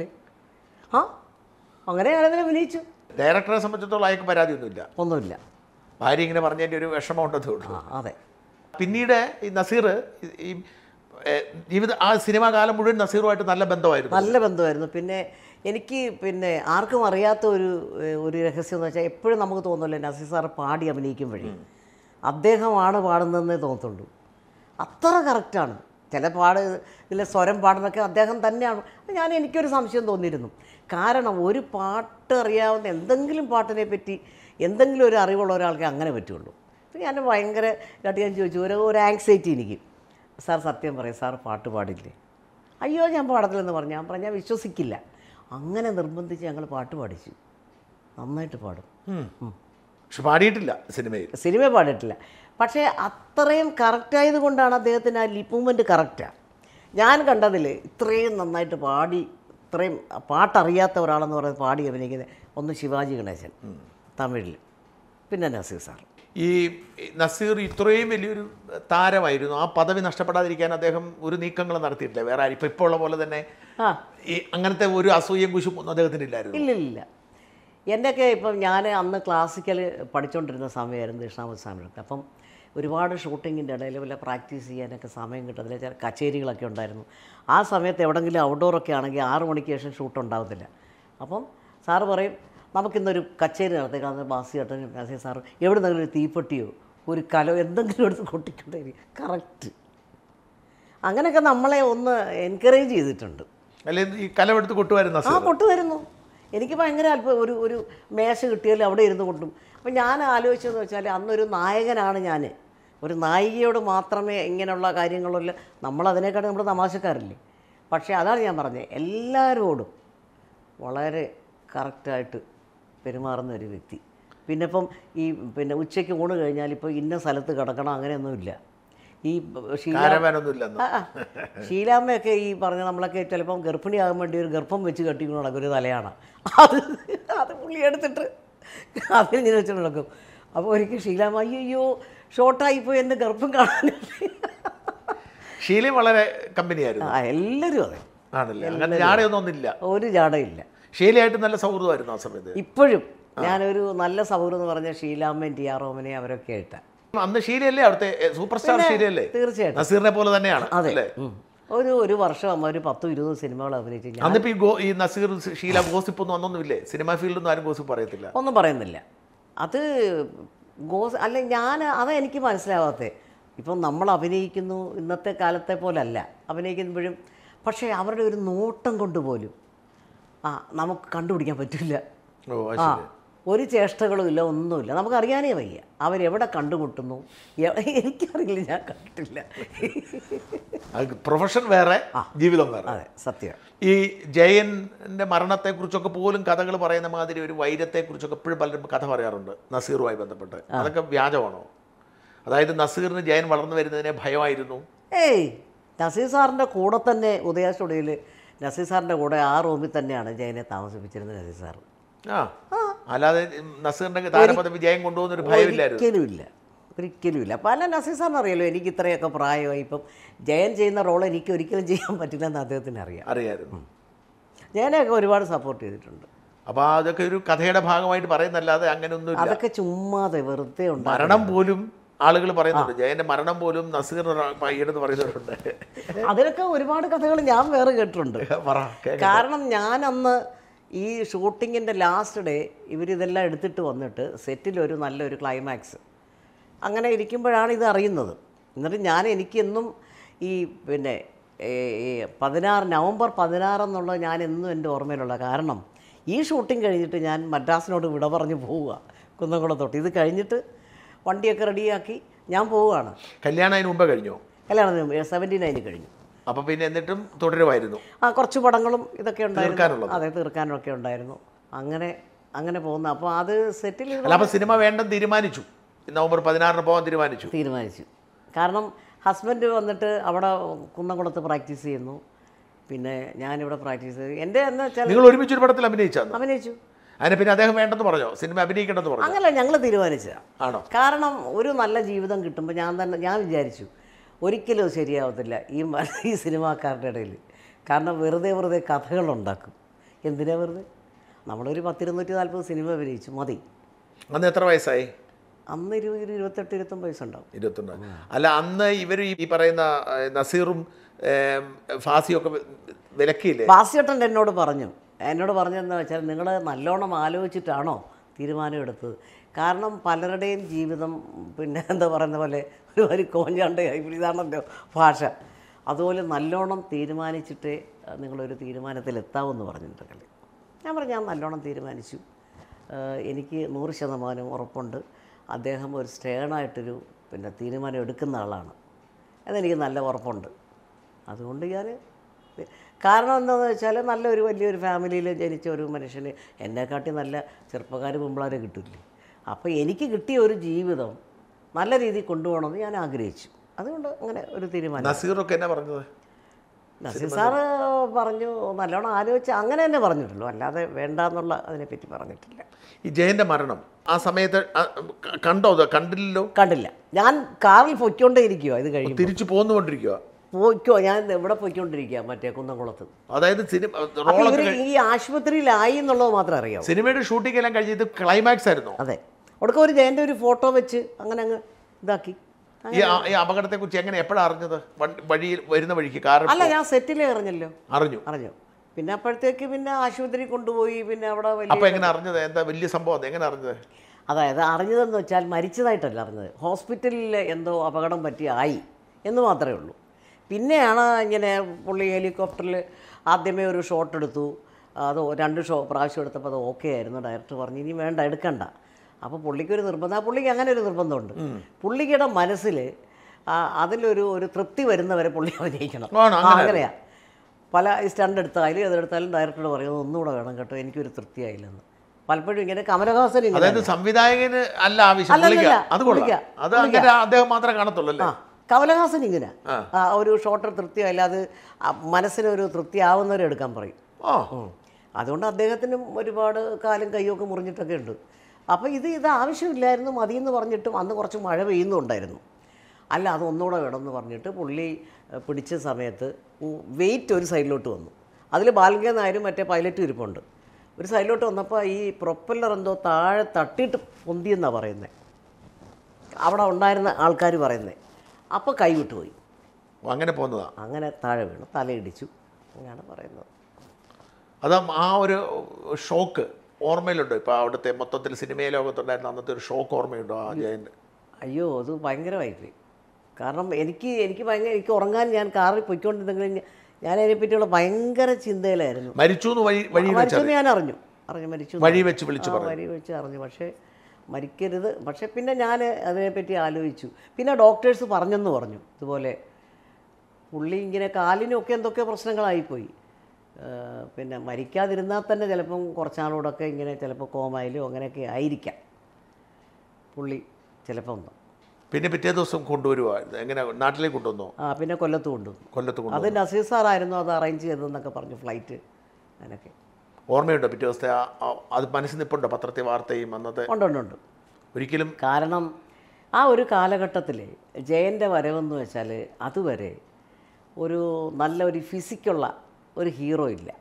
Speaker 1: ആ അങ്ങനെ ഞാനതിനെ അഭിനയിച്ചു
Speaker 2: ഡയറക്ടറെ സംബന്ധിച്ചിടത്തോളം അയാൾക്ക് പരാതിയൊന്നുമില്ല
Speaker 1: ഒന്നുമില്ല
Speaker 2: ഭാര്യ ഇങ്ങനെ പറഞ്ഞതിൻ്റെ ഒരു വിഷമം ഉണ്ടെന്നേ ഉള്ളൂ
Speaker 1: ആ അതെ
Speaker 2: പിന്നീട് ഈ നസീർ ഈ- ഈ ഏ, ജീവിത ആ സിനിമാ കാലം മുഴുവൻ നസീറുമായിട്ട് നല്ല ബന്ധമായിരുന്നു
Speaker 1: നല്ല ബന്ധമായിരുന്നു പിന്നെ എനിക്ക് പിന്നെ ആർക്കും അറിയാത്ത ഒരു ഏഹ്, ഒരു രഹസ്യം എന്ന് വെച്ചാൽ എപ്പോഴും നമുക്ക് തോന്നുമല്ലോ നസീർ സാർ പാടി അഭിനയിക്കുമ്പോഴേ അദ്ദേഹമാണ് പാടുന്നതെന്നേ തോന്നത്തുള്ളൂ അത്ര കറക്റ്റാണ് ചില പാട് ഇതിലെ സ്വരം പാടുന്നതൊക്കെ അദ്ദേഹം തന്നെയാണ് ഞാൻ എനിക്കൊരു സംശയം തോന്നിയിരുന്നു കാരണം ഒരു പാട്ട് അറിയാവുന്ന എന്തെങ്കിലും പാട്ടിനെ പറ്റി എന്തെങ്കിലും ഒരു അറിവുള്ള ഒരാൾക്ക് അങ്ങനെ പറ്റുള്ളൂ അപ്പം ഞാൻ ഭയങ്കര ഇതായിട്ട് ഞാൻ ചോദിച്ചു ഒരു ഒരു ആങ്സൈറ്റി എനിക്ക് സാർ സത്യം പറയും സാർ പാട്ട് പാടില്ലേ അയ്യോ ഞാൻ പാടത്തില്ലെന്ന് പറഞ്ഞു ഞാൻ പറഞ്ഞു ഞാൻ വിശ്വസിക്കില്ല അങ്ങനെ നിർബന്ധിച്ച് ഞങ്ങൾ പാട്ട് പാടിച്ചു നന്നായിട്ട് പാടും ഉം.
Speaker 2: പക്ഷെ പാടിയിട്ടില്ല സിനിമയിൽ
Speaker 1: സിനിമ പാടിയിട്ടില്ല പക്ഷേ അത്രയും കറക്റ്റായത് കൊണ്ടാണ് അദ്ദേഹത്തിന് ആ ലിപ് മൂവ്മെൻറ്റ് കറക്റ്റാണ് ഞാൻ കണ്ടതിൽ ഇത്രയും നന്നായിട്ട് പാടി ഇത്രയും പാട്ടറിയാത്ത ഒരാളെന്ന് പറയുന്നത് പാടി അഭിനയിക്കുന്നത് ഒന്ന് ശിവാജി ഗണേശൻ തമിഴിൽ പിന്നെ നസീർ സാർ
Speaker 2: ഈ നസീർ ഇത്രയും വലിയൊരു താരമായിരുന്നു ആ പദവി നഷ്ടപ്പെടാതിരിക്കാൻ അദ്ദേഹം ഒരു നീക്കങ്ങൾ നടത്തിയിട്ടില്ല വേറെ ആരും ഇപ്പം ഇപ്പോൾ ഉള്ള പോലെ തന്നെ
Speaker 1: ആ
Speaker 2: ഈ അങ്ങനത്തെ ഒരു അസൂയം കുശും ഒന്നും അദ്ദേഹത്തിന് ഇല്ലായിരുന്നു
Speaker 1: ഇല്ലില്ല എൻ്റെയൊക്കെ ഇപ്പം ഞാൻ അന്ന് ക്ലാസിക്കൽ പഠിച്ചുകൊണ്ടിരുന്ന സമയമായിരുന്നു ദക്ഷിണാമൂർത്തി സ്വാമിയുടെ അപ്പം ഒരുപാട് ഷൂട്ടിങ്ങിൻ്റെ ഇടയിൽ വല്ല പ്രാക്ടീസ് ചെയ്യാനൊക്കെ സമയം കിട്ടത്തില്ല ചില കച്ചേരികളൊക്കെ ഉണ്ടായിരുന്നു ആ സമയത്ത് എവിടെങ്കിലും ഔട്ട്ഡോറൊക്കെ ആണെങ്കിൽ ആറ് മണിക്ക് ശേഷം ഷൂട്ട് ഉണ്ടാവത്തില്ല അപ്പം സാറ് പറയും നമുക്കിന്നൊരു കച്ചേരി നടത്തിക്കാന്ന് ബാസി ചേട്ടനും നസീർ സാറ് എവിടെ നിന്നെങ്കിലും ഒരു തീപ്പെട്ടിയോ ഒരു കലോ എന്തെങ്കിലും എടുത്ത് കൊട്ടിക്കൊണ്ടേ കറക്റ്റ് അങ്ങനെയൊക്കെ നമ്മളെ ഒന്ന് എൻകറേജ് ചെയ്തിട്ടുണ്ട്
Speaker 2: അല്ലെ ഈ കലമെടുത്ത് കൊട്ടുമായിരുന്നു
Speaker 1: ആ
Speaker 2: നസീർ
Speaker 1: കൊട്ടു വരുന്നു എനിക്ക് ഭയങ്കര അല്പം ഒരു ഒരു മേശ കിട്ടിയാൽ അവിടെ ഇരുന്ന് കൊട്ടും അപ്പം ഞാൻ ആലോചിച്ചതെന്ന് വെച്ചാൽ അന്നൊരു നായകനാണ് ഞാൻ ഒരു നായികയോട് മാത്രമേ ഇങ്ങനെയുള്ള കാര്യങ്ങളുള്ള നമ്മളതിനേക്കാളും നമ്മൾ തമാശക്കാരില്ലേ പക്ഷേ അതാണ് ഞാൻ പറഞ്ഞത് എല്ലാവരോടും വളരെ കറക്റ്റായിട്ട് പെരുമാറുന്ന ഒരു വ്യക്തി പിന്നെ ഇപ്പം ഈ പിന്നെ ഉച്ചയ്ക്ക് ഊണ് കഴിഞ്ഞാൽ ഇപ്പോൾ ഇന്ന സ്ഥലത്ത് കിടക്കണം അങ്ങനെയൊന്നുമില്ല ഈ ഷീല
Speaker 2: കാരവാനൊന്നും ഇല്ലെന്ന്
Speaker 1: ആ, ആ. ഷീലാമ്മയൊക്കെ ഈ പറഞ്ഞ നമ്മളൊക്കെ ചിലപ്പം ഗർഭിണിയാകാൻ വേണ്ടി ഒരു ഗർഭം വെച്ച് കെട്ടിക്കൊണ്ട് നടക്കും ഒരു തലയാണ് അത് അത് പുള്ളി എടുത്തിട്ട് അതിങ്ങനെ വെച്ചിട്ട് നടക്കും അപ്പോൾ ഒരിക്കൽ ഷീലാമ്മ അയ്യോ ഷോർട്ടായിപ്പോയി എൻ്റെ ഗർഭം കാണാനില്ല
Speaker 2: ഷീലയും വളരെ കമ്പനിയായിരുന്നു
Speaker 1: ആ എല്ലാവരും അതെ
Speaker 2: ആണല്ലേ അങ്ങനെ ജാടയൊന്നും ഒന്നില്ല
Speaker 1: ഒരു ജാടയില്ല
Speaker 2: ഷീലയായിട്ട് നല്ല സൗഹൃദമായിരുന്നു ആ സമയത്ത്
Speaker 1: ഇപ്പോഴും ഞാനൊരു നല്ല സൗഹൃദം എന്ന് പറഞ്ഞ ഷീലാമ്മയും ടി ആർ ഓമനെയും അവരൊക്കെ ആയിട്ടാണ്
Speaker 2: അന്ന് ഷീലയല്ലേ അവിടുത്തെ സൂപ്പർ സ്റ്റാർ ഷീലയല്ലേ
Speaker 1: തീർച്ചയായിട്ടും
Speaker 2: നസീറിനെ പോലെ തന്നെയാണ്
Speaker 1: അതെ
Speaker 2: അല്ലേ
Speaker 1: ഉം. ഒരു ഒരു വർഷം അമ്മ ഒരു പത്തും ഇരുപതും സിനിമകൾ അഭിനയിച്ച് ഞാൻ
Speaker 2: അന്നിപ്പോ ഈ ഗോ ഈ നസീർ ഷീല ഗോസിപ്പ് ഒന്നും അന്നൊന്നുമില്ലേ സിനിമാ ഫീൽഡൊന്നും ആരും ഗോസിപ്പ് പറയത്തില്ല
Speaker 1: ഒന്നും പറയുന്നില്ല അത് ഗോസ് അല്ല ഞാൻ അതാ എനിക്ക് മനസ്സിലാവാത്തത് ഇപ്പം നമ്മൾ അഭിനയിക്കുന്നു ഇന്നത്തെ കാലത്തെ പോലല്ല അഭിനയിക്കുമ്പോഴും പക്ഷേ അവരുടെ ഒരു നോട്ടം കൊണ്ട് പോലും ആ നമുക്ക് കണ്ടുപിടിക്കാൻ പറ്റില്ല
Speaker 2: ഓ അത്
Speaker 1: ആ
Speaker 2: ശരി
Speaker 1: ഒരു ചേഷ്ടകളും ഇല്ല ഒന്നുമില്ല നമുക്കറിയാനേ വയ്യ അവരെവിടെ കണ്ടുമുട്ടുന്നു എ- എനിക്കറിയില്ല ഞാൻ കണ്ടിട്ടില്ല
Speaker 2: അത് പ്രൊഫഷൻ വേറെ ജീവിതം വേറെ
Speaker 1: അതെ സത്യം
Speaker 2: ഈ ജയന്റെ മരണത്തെക്കുറിച്ചൊക്കെ പോലും കഥകൾ പറയുന്ന മാതിരി ഒരു വൈരത്തെക്കുറിച്ചൊക്കെ എപ്പോഴും പലരും കഥ പറയാറുണ്ട് നസീറുമായി ബന്ധപ്പെട്ട് അതൊക്കെ വ്യാജമാണോ അതായത് നസീറിന് ജയൻ വളർന്നു വരുന്നതിനെ ഭയമായിരുന്നു
Speaker 1: ഏയ് നസീർ സാറിൻ്റെ കൂടെ തന്നെ ഉദയ സ്റ്റുഡിയോയിൽ നസീർ സാറിൻ്റെ കൂടെ ആ റൂമിൽ തന്നെയാണ് ജയനെ താമസിപ്പിച്ചിരുന്നത് നസീർ സാർ
Speaker 2: ആ അല്ലാതെ നസീറിന്റെ താരപദവി ജയൻ കൊണ്ടുപോകുന്ന ഒരു ഭയമില്ലായിരുന്നു
Speaker 1: ഒരിക്കലും ഇല്ല ഒരിക്കലും ഇല്ല പല നസീർ സാറിന് അറിയാലോ എനിക്ക് ഇത്രയൊക്കെ പ്രായമായി ഇപ്പം ജയൻ ചെയ്യുന്ന റോൾ എനിക്ക് ഒരിക്കലും ചെയ്യാൻ പറ്റില്ല എന്ന് അദ്ദേഹത്തിന് അറിയാം
Speaker 2: അറിയായിരുന്നു
Speaker 1: ജയനെയൊക്കെ ഒരുപാട് സപ്പോർട്ട് ചെയ്തിട്ടുണ്ട്
Speaker 2: അപ്പോൾ അതൊക്കെ ഒരു കഥയുടെ ഭാഗമായിട്ട് പറയുന്നല്ലാതെ അങ്ങനെയൊന്നുമില്ല
Speaker 1: അതൊക്കെ ചുമ്മാതെ വെറുതെ ഉണ്ടാകും
Speaker 2: മരണം പോലും ആളുകൾ പറയുന്നുണ്ട് ജയന്റെ മരണം പോലും നസീർ പയ്യെടുത്ത് പറയുന്നവരുണ്ട്
Speaker 1: അതിലൊക്കെ ഒരുപാട് കഥകൾ ഞാൻ വേറെ കേട്ടിട്ടുണ്ട്
Speaker 2: പറ കേൾക്കാം.
Speaker 1: കാരണം ഞാൻ അന്ന് ഈ ഷൂട്ടിങ്ങിൻ്റെ ലാസ്റ്റ് ഡേ ഇവരിതെല്ലാം എടുത്തിട്ട് വന്നിട്ട് സെറ്റിൽ ഒരു നല്ലൊരു ക്ലൈമാക്സ് അങ്ങനെ ഇരിക്കുമ്പോഴാണ് ഇത് അറിയുന്നത് എന്നിട്ട് ഞാൻ എനിക്കെന്നും ഈ പിന്നെ ഏ, ഈ പതിനാറ് നവംബർ പതിനാറ് എന്നുള്ളത് ഞാൻ എന്നും എൻ്റെ ഓർമ്മയിലുള്ള കാരണം ഈ ഷൂട്ടിംഗ് കഴിഞ്ഞിട്ട് ഞാൻ മദ്രാസിനോട് വിട പറഞ്ഞ് പോവുക കുന്നംകുളത്തോട്ട് ഇത് കഴിഞ്ഞിട്ട് വണ്ടിയൊക്കെ റെഡിയാക്കി ഞാൻ പോവുകയാണ്
Speaker 2: കല്യാണം അതിന് മുമ്പേ കഴിഞ്ഞോ
Speaker 1: കല്യാണം സെവൻറ്റി നയന് കഴിഞ്ഞു
Speaker 2: അപ്പോൾ പിന്നെ എന്നിട്ടും തുടരുമായിരുന്നു
Speaker 1: ആ കുറച്ച് പടങ്ങളും ഇതൊക്കെ ഉണ്ടായിരുന്നു
Speaker 2: തീർക്കാനുള്ളത്.
Speaker 1: അതെ തീർക്കാനൊക്കെ ഉണ്ടായിരുന്നു അങ്ങനെ അങ്ങനെ പോകുന്നു അപ്പോൾ അത് സെറ്റിൽ
Speaker 2: അല്ല അപ്പോൾ സിനിമ വേണ്ടെന്ന് തീരുമാനിച്ചു നവംബർ പതിനാറിന് പോകാൻ തീരുമാനിച്ചു
Speaker 1: തീരുമാനിച്ചു കാരണം ഹസ്ബൻഡ് വന്നിട്ട് അവിടെ കുന്നംകുളത്ത് പ്രാക്ടീസ് ചെയ്യുന്നു പിന്നെ ഞാനിവിടെ പ്രാക്ടീസ് ചെയ്തു എൻ്റെ എന്ന് വെച്ചാൽ
Speaker 2: നിങ്ങൾ ഒരുമിച്ച് ഒരു പടത്തിൽ അഭിനയിച്ചാന്ന്
Speaker 1: അഭിനയിച്ചു
Speaker 2: അതിന് പിന്നെ അദ്ദേഹം വേണ്ടെന്ന് പറഞ്ഞോ സിനിമ അഭിനയിക്കണ്ടെന്ന് പറഞ്ഞോ
Speaker 1: അങ്ങനെയല്ല ഞങ്ങൾ തീരുമാനിച്ചതാണ്
Speaker 2: ആണോ
Speaker 1: കാരണം ഒരു നല്ല ജീവിതം കിട്ടുമ്പോൾ ഞാൻ തന്നെ ഞാൻ വിചാരിച്ചു ഒരിക്കലും അത് ശരിയാവത്തില്ല ഈ മ- ഈ സിനിമാക്കാരുടെ ഇടയിൽ കാരണം വെറുതെ വെറുതെ കഥകളുണ്ടാക്കും എന്തിനാ വെറുതെ നമ്മളൊരു പത്തിരുന്നൂറ്റി നാൽപ്പത് സിനിമ അഭിനയിച്ചു മതി
Speaker 2: അന്ന് എത്ര വയസ്സായി
Speaker 1: അന്ന് ഇരുപത് ഇരു- ഇരുപത്തെട്ട് ഇരുപത്തൊമ്പത് വയസ്സുണ്ടാവും
Speaker 2: ഇരുപത്തൊന്ന് അല്ല അന്ന് ഇവർ ഈ പറയുന്ന ഏഹ്, നസീറും ഏഹ്, ഫാസിയും ഒക്കെ വി- വിലക്കിയില്ലേ
Speaker 1: ബാസ്യട്ടൻ എന്നോട് പറഞ്ഞു എന്നോട് പറഞ്ഞതെന്ന് വെച്ചാൽ നിങ്ങൾ നല്ലോണം ആലോചിച്ചിട്ടാണോ തീരുമാനം എടുത്തത് കാരണം പലരുടെയും ജീവിതം പിന്നെ എന്താ പറയുന്ന പോലെ ഒരു ഒരു കോഞ്ഞാണ്ടയായി ഇതാണല്ലോ ഭാഷ അതുപോലെ നല്ലോണം തീരുമാനിച്ചിട്ടേ അഹ്, നിങ്ങളൊരു തീരുമാനത്തിലെത്താവുമെന്ന് പറഞ്ഞിട്ടുണ്ടല്ലേ ഞാൻ പറഞ്ഞു ഞാൻ നല്ലോണം തീരുമാനിച്ചു ഏഹ്, എനിക്ക് നൂറ് ശതമാനം ഉറപ്പുണ്ട് അദ്ദേഹം ഒരു സ്റ്റേണായിട്ടൊരു പിന്നെ തീരുമാനം എടുക്കുന്ന ആളാണ് അതെനിക്ക് നല്ല ഉറപ്പുണ്ട് അതുകൊണ്ട് ഞാൻ കാരണം എന്താണെന്ന് വെച്ചാൽ നല്ലൊരു വലിയൊരു ഫാമിലിയിൽ ജനിച്ച ഒരു മനുഷ്യന് എന്നെക്കാട്ടി നല്ല ചെറുപ്പക്കാർ പെമ്പിളാരെ കിട്ടില്ലേ അപ്പോൾ എനിക്ക് കിട്ടിയ ഒരു ജീവിതം നല്ല രീതിയിൽ കൊണ്ടുപോകണമെന്ന് ഞാൻ ആഗ്രഹിച്ചു അതുകൊണ്ട് അങ്ങനെ ഒരു തീരുമാനം
Speaker 2: നസീറൊക്കെ എന്നാ പറഞ്ഞത്
Speaker 1: നസീർ സാറ് പറഞ്ഞു നല്ലോണം ആലോചിച്ച് അങ്ങനെ തന്നെ പറഞ്ഞിട്ടുള്ളൂ അല്ലാതെ വേണ്ട എന്നുള്ള അതിനെപ്പറ്റി പറഞ്ഞിട്ടില്ല
Speaker 2: ഈ ജയന്റെ മരണം ആ സമയത്ത് ആ, ക- കണ്ടോ അത് കണ്ടില്ലല്ലോ
Speaker 1: കണ്ടില്ല ഞാൻ കാറിൽ പൊയ്ക്കൊണ്ടേ ഇരിക്കുക ഇത് കഴിയുമ്പോൾ
Speaker 2: തിരിച്ചു പോന്നുകൊണ്ടിരിക്കുക
Speaker 1: പോയിക്കോ ഞാൻ ഇവിടെ പോയിക്കൊണ്ടിരിക്കുക മറ്റേ കുന്നംകുളത്ത്
Speaker 2: അതായത് സിനിമ
Speaker 1: അപ്പോൾ
Speaker 2: റോളൊക്കെ
Speaker 1: ഇവർ ഈ ആശുപത്രിയിലായി എന്നുള്ളത് മാത്രം അറിയാം
Speaker 2: സിനിമയുടെ ഷൂട്ടിംഗ് എല്ലാം കഴിഞ്ഞത് ക്ലൈമാക്സ് ആയിരുന്നു
Speaker 1: അതെ ഒടുക്ക ഒരു ജയൻ്റെ ഒരു ഫോട്ടോ വെച്ച് അങ്ങനെ അങ്ങ് ഇതാക്കി
Speaker 2: ഈ ആ- ഈ അപകടത്തെ കുറിച്ച് എങ്ങനെ എപ്പോഴാണ് അറിഞ്ഞത് വണ്ടി- വഴിയിൽ വരുന്ന വഴിക്ക് കാർ
Speaker 1: അല്ല ഞാൻ സെറ്റിലേ അറിഞ്ഞല്ലോ
Speaker 2: അറിഞ്ഞു
Speaker 1: അറിഞ്ഞു പിന്നെ അപ്പോഴത്തേക്ക് പിന്നെ ആശുപത്രി കൊണ്ടുപോയി പിന്നെ അവിടെ
Speaker 2: അപ്പൊ
Speaker 1: വലിയ
Speaker 2: എങ്ങനെ അറിഞ്ഞത് എന്താ വലിയ സംഭവം എങ്ങനെ അറിഞ്ഞത്
Speaker 1: അതായത് അറിഞ്ഞതെന്ന് വെച്ചാൽ മരിച്ചതായിട്ടല്ല അറിഞ്ഞത് ഹോസ്പിറ്റലിൽ എന്തോ അപകടം പറ്റി ആയി എന്ന് മാത്രമേ ഉള്ളൂ പിന്നെയാണ് ഇങ്ങനെ പുള്ളി ഹെലികോപ്റ്ററിൽ ആദ്യമേ ഒരു ഷോട്ട് എടുത്തു അത് രണ്ട് ഷോ പ്രാവശ്യം എടുത്തപ്പോൾ അത് ഓക്കെ ആയിരുന്നു ഡയറക്ടർ പറഞ്ഞു ഇനി വേണ്ട എടുക്കണ്ട അപ്പോൾ പുള്ളിക്കൊരു നിർബന്ധം ആ പുള്ളിക്ക് അങ്ങനെ ഒരു നിർബന്ധമുണ്ട് പുള്ളിയുടെ മനസ്സിൽ അതിലൊരു ഒരു തൃപ്തി വരുന്നവരെ പുള്ളി അഭിനയിക്കണം
Speaker 2: ആണോ?
Speaker 1: ആ,
Speaker 2: അങ്ങനെ
Speaker 1: അങ്ങനെയാ പല സ്റ്റണ്ട് എടുത്താലും ഏതെടുത്താലും ഡയറക്ടറോട് പറയുന്നത് ഒന്നുകൂടെ വേണം കേട്ടോ എനിക്കൊരു തൃപ്തിയായില്ലെന്ന് പലപ്പോഴും ഇങ്ങനെ കമലഹാസൻ ഇങ്ങനെ
Speaker 2: അതായത് സംവിധായകന് അല്ല ആവശ്യം
Speaker 1: അല്ല,
Speaker 2: പുള്ളിക്ക്
Speaker 1: അല്ല,
Speaker 2: അത് കൊള്ളാം
Speaker 1: പുള്ളിക്കാ,
Speaker 2: അത് അങ്ങനെ അദ്ദേഹം മാത്രമേ കാണത്തുള്ളൂ അല്ലേ
Speaker 1: ആ കമലഹാസൻ ഇങ്ങനെ
Speaker 2: ആ.
Speaker 1: ആ, ഒരു ഷോർട്ടർ തൃപ്തിയായില്ല അത് ആ മനസ്സിനൊരു തൃപ്തിയാവുന്നവരെ എടുക്കാൻ പറയും
Speaker 2: ഓ
Speaker 1: ഉം. അതുകൊണ്ട് അദ്ദേഹത്തിനും ഒരുപാട് കാലും കൈയൊക്കെ മുറിഞ്ഞിട്ടൊക്കെ ഉണ്ട് അപ്പോൾ ഇത് ഇത് ആവശ്യമില്ലായിരുന്നു മതിയെന്ന് പറഞ്ഞിട്ടും അന്ന് കുറച്ച് മഴ പെയ്യുന്നുണ്ടായിരുന്നു അല്ല അത് ഒന്നുകൂടെ വേണമെന്ന് പറഞ്ഞിട്ട് പുള്ളി ഏഹ്, പിടിച്ച സമയത്ത് വെയിറ്റ് ഒരു സൈഡിലോട്ട് വന്നു അതിൽ ബാലങ്കേ നായരും മറ്റേ പൈലറ്റും ഇരിപ്പുണ്ട് ഒരു സൈഡിലോട്ട് വന്നപ്പോൾ ഈ പ്രൊപ്പല്ലർ എന്തോ താഴെ തട്ടിയിട്ട് പൊന്തിയെന്നാണ് പറയുന്നത് അവിടെ ഉണ്ടായിരുന്ന ആൾക്കാർ പറയുന്നത് അപ്പോൾ കൈ വിട്ടുപോയി
Speaker 2: അങ്ങനെ പോകുന്നതാ
Speaker 1: അങ്ങനെ താഴെ വീണു തലയിടിച്ചു അങ്ങനെയാണ് പറയുന്നത്
Speaker 2: അത് ആ ഒരു ഷോക്ക് ഓർമ്മയിലുണ്ടോ ഇപ്പോൾ അവിടുത്തെ മൊത്തത്തിൽ സിനിമയെ ലോകത്തുണ്ടായിരുന്ന അന്നത്തെ ഒരു ഷോക്ക് ഓർമ്മയുണ്ടോ ആ ജയൻ്റെ
Speaker 1: അയ്യോ അത് ഭയങ്കരമായിപ്പോയി കാരണം എനിക്ക് എനിക്ക് ഭയങ്കര എനിക്ക് ഉറങ്ങാൻ ഞാൻ കാറിൽ പൊയ്ക്കൊണ്ടിരുന്നെങ്കിലും ഞാൻ അതിനെപ്പറ്റിയുള്ള ഭയങ്കര ചിന്തയിലായിരുന്നു
Speaker 2: മരിച്ചു എന്ന് വഴി വഴി വെച്ച്
Speaker 1: മരിച്ചെന്ന് ഞാൻ അറിഞ്ഞു അറിഞ്ഞു മരിച്ചു എന്ന്
Speaker 2: വഴി വെച്ച് വിളിച്ചു
Speaker 1: ആ,
Speaker 2: പറഞ്ഞു
Speaker 1: വഴി വെച്ച് അറിഞ്ഞു പക്ഷേ മരിക്കരുത് പക്ഷേ പിന്നെ ഞാൻ അതിനെപ്പറ്റി ആലോചിച്ചു പിന്നെ ഡോക്ടേഴ്സ് പറഞ്ഞെന്ന് പറഞ്ഞു ഇതുപോലെ പുള്ളി ഇങ്ങനെ കാലിനൊക്കെ എന്തൊക്കെ പ്രശ്നങ്ങളായിപ്പോയി ആ, പിന്നെ മരിക്കാതിരുന്നാൽ തന്നെ ചിലപ്പം കുറച്ചാളോടൊക്കെ ഇങ്ങനെ ചിലപ്പോൾ കോമായിലോ അങ്ങനെയൊക്കെ ആയിരിക്കാം പുള്ളി ചിലപ്പം ഒന്ന്
Speaker 2: പിന്നെ പിറ്റേ ദിവസം കൊണ്ടുവരുവാ എങ്ങനെ നാട്ടിലേക്ക് കൊണ്ടുവന്നോ
Speaker 1: ആ പിന്നെ കൊല്ലത്ത് കൊണ്ടുവന്നു
Speaker 2: കൊല്ലത്ത് കൊണ്ടു
Speaker 1: അത് നസീർ സാറായിരുന്നു അത് അറേഞ്ച് ചെയ്തതെന്നൊക്കെ പറഞ്ഞു ഫ്ലൈറ്റ് അങ്ങനെയൊക്കെ
Speaker 2: ഓർമ്മയുണ്ടോ പിറ്റേ ദിവസത്തെ ആ- ആ- അത് മനസ്സിൽ നിൽപ്പുണ്ടോ പത്രത്തെ വാർത്തയും അന്നത്തെ
Speaker 1: ഉണ്ട് ഉണ്ട് ഉണ്ട്
Speaker 2: ഒരിക്കലും
Speaker 1: കാരണം ആ ഒരു കാലഘട്ടത്തിൽ ജയൻ്റെ വരവെന്ന് വെച്ചാൽ അതുവരെ ഒരു നല്ല ഒരു ഫിസിക്കുള്ള ഒരു ഹീറോ ഇല്ല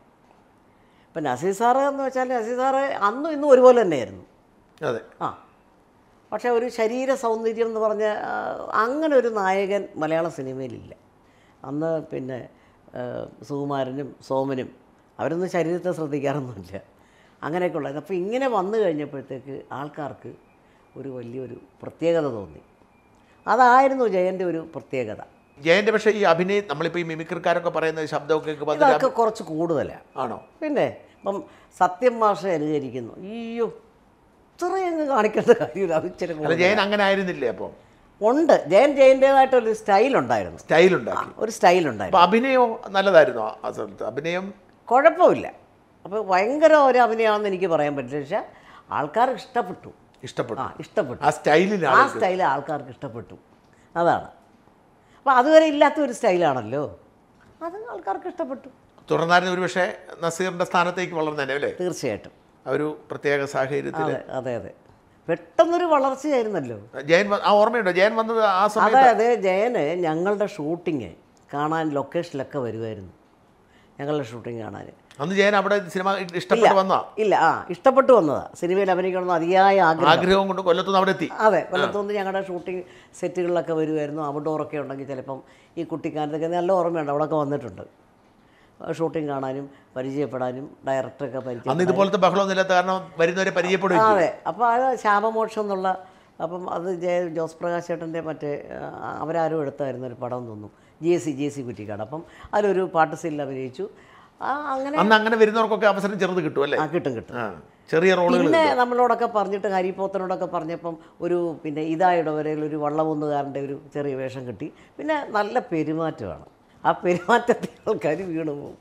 Speaker 1: ഇപ്പം നസീർ സാറ് എന്ന് വെച്ചാൽ നസീർ സാറ് അന്നും ഇന്നും ഒരുപോലെ തന്നെയായിരുന്നു
Speaker 2: അതെ
Speaker 1: ആ പക്ഷേ ഒരു ശരീര സൗന്ദര്യം എന്ന് പറഞ്ഞ ആ, അങ്ങനെ ഒരു നായകൻ മലയാള സിനിമയിലില്ല അന്ന് പിന്നെ ആ, സുകുമാരനും സോമനും അവരൊന്നും ശരീരത്തെ ശ്രദ്ധിക്കാറൊന്നുമില്ല അങ്ങനെയൊക്കെ ഉള്ളത് അപ്പോൾ ഇങ്ങനെ വന്നു കഴിഞ്ഞപ്പോഴത്തേക്ക് ആൾക്കാർക്ക് ഒരു വലിയൊരു പ്രത്യേകത തോന്നി അതായിരുന്നു ജയൻ്റെ ഒരു പ്രത്യേകത
Speaker 2: ജയന്റെ പക്ഷേ ഈ അഭിനയം നമ്മളിപ്പോൾ ഈ മിമിക്രിക്കാരൊക്കെ പറയുന്ന ശബ്ദമൊക്കെ കേൾക്കുമ്പോൾ അതിൽ
Speaker 1: ഇതൊക്കെ കുറച്ച് കൂടുതലാണ്
Speaker 2: ആണോ
Speaker 1: പിന്നെ ഇപ്പം സത്യം മാഷ അനുകരിക്കുന്നു അയ്യോ ഇത്രയങ്ങ് കാണിക്കേണ്ട കാര്യമില്ല അത് ഇച്ചിരി
Speaker 2: അല്ല
Speaker 1: കൂടുതലാ.
Speaker 2: ജയൻ അങ്ങനെ ആയിരുന്നില്ലേ അപ്പോൾ
Speaker 1: ഉണ്ട് ജയൻ ജയൻ്റേതായിട്ടൊരു സ്റ്റൈൽ ഉണ്ടായിരുന്നു
Speaker 2: സ്റ്റൈൽ ഉണ്ടാക്കി
Speaker 1: ഒരു സ്റ്റൈൽ ഉണ്ടായിരുന്നു
Speaker 2: അപ്പോൾ അഭിനയം നല്ലതായിരുന്നു ആ- ആ സ്ഥലത്ത് അഭിനയം
Speaker 1: കുഴപ്പമില്ല അപ്പോൾ ഭയങ്കര ഒരു അഭിനയമാണെന്ന് എനിക്ക് പറയാൻ പറ്റില്ല പക്ഷേ ആൾക്കാർക്ക് ഇഷ്ടപ്പെട്ടു
Speaker 2: ഇഷ്ടപ്പെട്ടു
Speaker 1: ആ ഇഷ്ടപ്പെട്ടു
Speaker 2: ആ സ്റ്റൈലിലാണ്
Speaker 1: ആ സ്റ്റൈൽ ആൾക്കാർക്ക് ഇഷ്ടപ്പെട്ടു അതാണ് അപ്പോൾ അതുവരെ ഇല്ലാത്ത ഒരു സ്റ്റൈലാണല്ലോ അത് ആൾക്കാർക്ക് ഇഷ്ടപ്പെട്ടു
Speaker 2: തുടർന്നായിരുന്നു ഒരു പക്ഷേ നസീറിന്റെ സ്ഥാനത്തേക്ക് വളർന്നേനെ അല്ലേ
Speaker 1: തീർച്ചയായിട്ടും
Speaker 2: ആ ഒരു പ്രത്യേക സാഹചര്യത്തിൽ
Speaker 1: അതെ അതെ അതെ പെട്ടെന്നൊരു വളർച്ചയായിരുന്നല്ലോ
Speaker 2: ജയൻ വ- ആ ഓർമ്മയുണ്ടോ ജയൻ വന്നത് ആ സമയത്ത്
Speaker 1: അതായത് ജയന് ഞങ്ങളുടെ ഷൂട്ടിങ് കാണാൻ ലൊക്കേഷനിലൊക്കെ വരുമായിരുന്നു ഞങ്ങളുടെ ഷൂട്ടിങ് കാണാൻ
Speaker 2: അന്ന് ജയൻ അവിടെ സിനിമ ഇഷ്ടപ്പെട്ട് വന്ന
Speaker 1: ഇല്ല ആ ഇഷ്ടപ്പെട്ടു വന്നതാ സിനിമയിൽ അഭിനയിക്കണമെന്ന് അതിയായ ആഗ്രഹം
Speaker 2: ആഗ്രഹം കൊണ്ട് കൊല്ലത്തുനിന്ന് അവിടെ എത്തി
Speaker 1: അതെ കൊല്ലത്തുനിന്ന് ഞങ്ങളുടെ ഷൂട്ടിംഗ് സെറ്റുകളിലൊക്കെ വരുമായിരുന്നു ഔട്ട്ഡോറൊക്കെ ഉണ്ടെങ്കിൽ ചിലപ്പം ഈ കുട്ടിക്കാലത്തൊക്കെ നല്ല ഓർമ്മയുണ്ട് അവിടെയൊക്കെ വന്നിട്ടുണ്ട് ഷൂട്ടിംഗ് കാണാനും പരിചയപ്പെടാനും ഡയറക്ടറൊക്കെ പരിചയം
Speaker 2: അന്ന് ഇതുപോലത്തെ ബഹളമൊന്നും ഇല്ലാത്ത കാരണം വരുന്നവരെ പരിചയപ്പെടുകയും ചെയ്യും.
Speaker 1: അതെ അപ്പോൾ അത് ശാപമോക്ഷം എന്നുള്ള അപ്പം അത് ജയ ജോസ് പ്രകാശ് ചേട്ടൻ്റെ മറ്റേ ആ, അവരാരും എടുത്തായിരുന്നു ഒരു പടം തോന്നും G S C G S C Kuttikkad അപ്പം അതിലൊരു പാട്ട് സീനിൽ അഭിനയിച്ചു ആ അങ്ങനെ
Speaker 2: അന്ന് അങ്ങനെ വരുന്നവർക്കൊക്കെ അവസരം ചെറുത് കിട്ടും അല്ലേ
Speaker 1: ആ കിട്ടും കിട്ടും
Speaker 2: ആ ചെറിയ റോളുകൾ
Speaker 1: പിന്നെ നമ്മളോടൊക്കെ പറഞ്ഞിട്ട് ഹരിപോത്തനോടൊക്കെ പറഞ്ഞപ്പം ഒരു പിന്നെ ഇതായിടവരയിൽ ഒരു വള്ളമൊന്നുകാരൻ്റെ ഒരു ചെറിയ വേഷം കിട്ടി പിന്നെ നല്ല പെരുമാറ്റമാണ് ആ പെരുമാറ്റത്തിൽ ആൾക്കാർ വീണു പോകും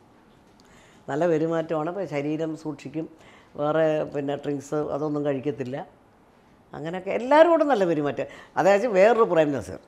Speaker 1: നല്ല പെരുമാറ്റമാണ് ഇപ്പം ശരീരം സൂക്ഷിക്കും വേറെ പിന്നെ ഡ്രിങ്ക്സ് അതൊന്നും കഴിക്കത്തില്ല അങ്ങനെയൊക്കെ എല്ലാവരോടും നല്ല പെരുമാറ്റം അതായത് വേറൊരു പ്രേം നസീർ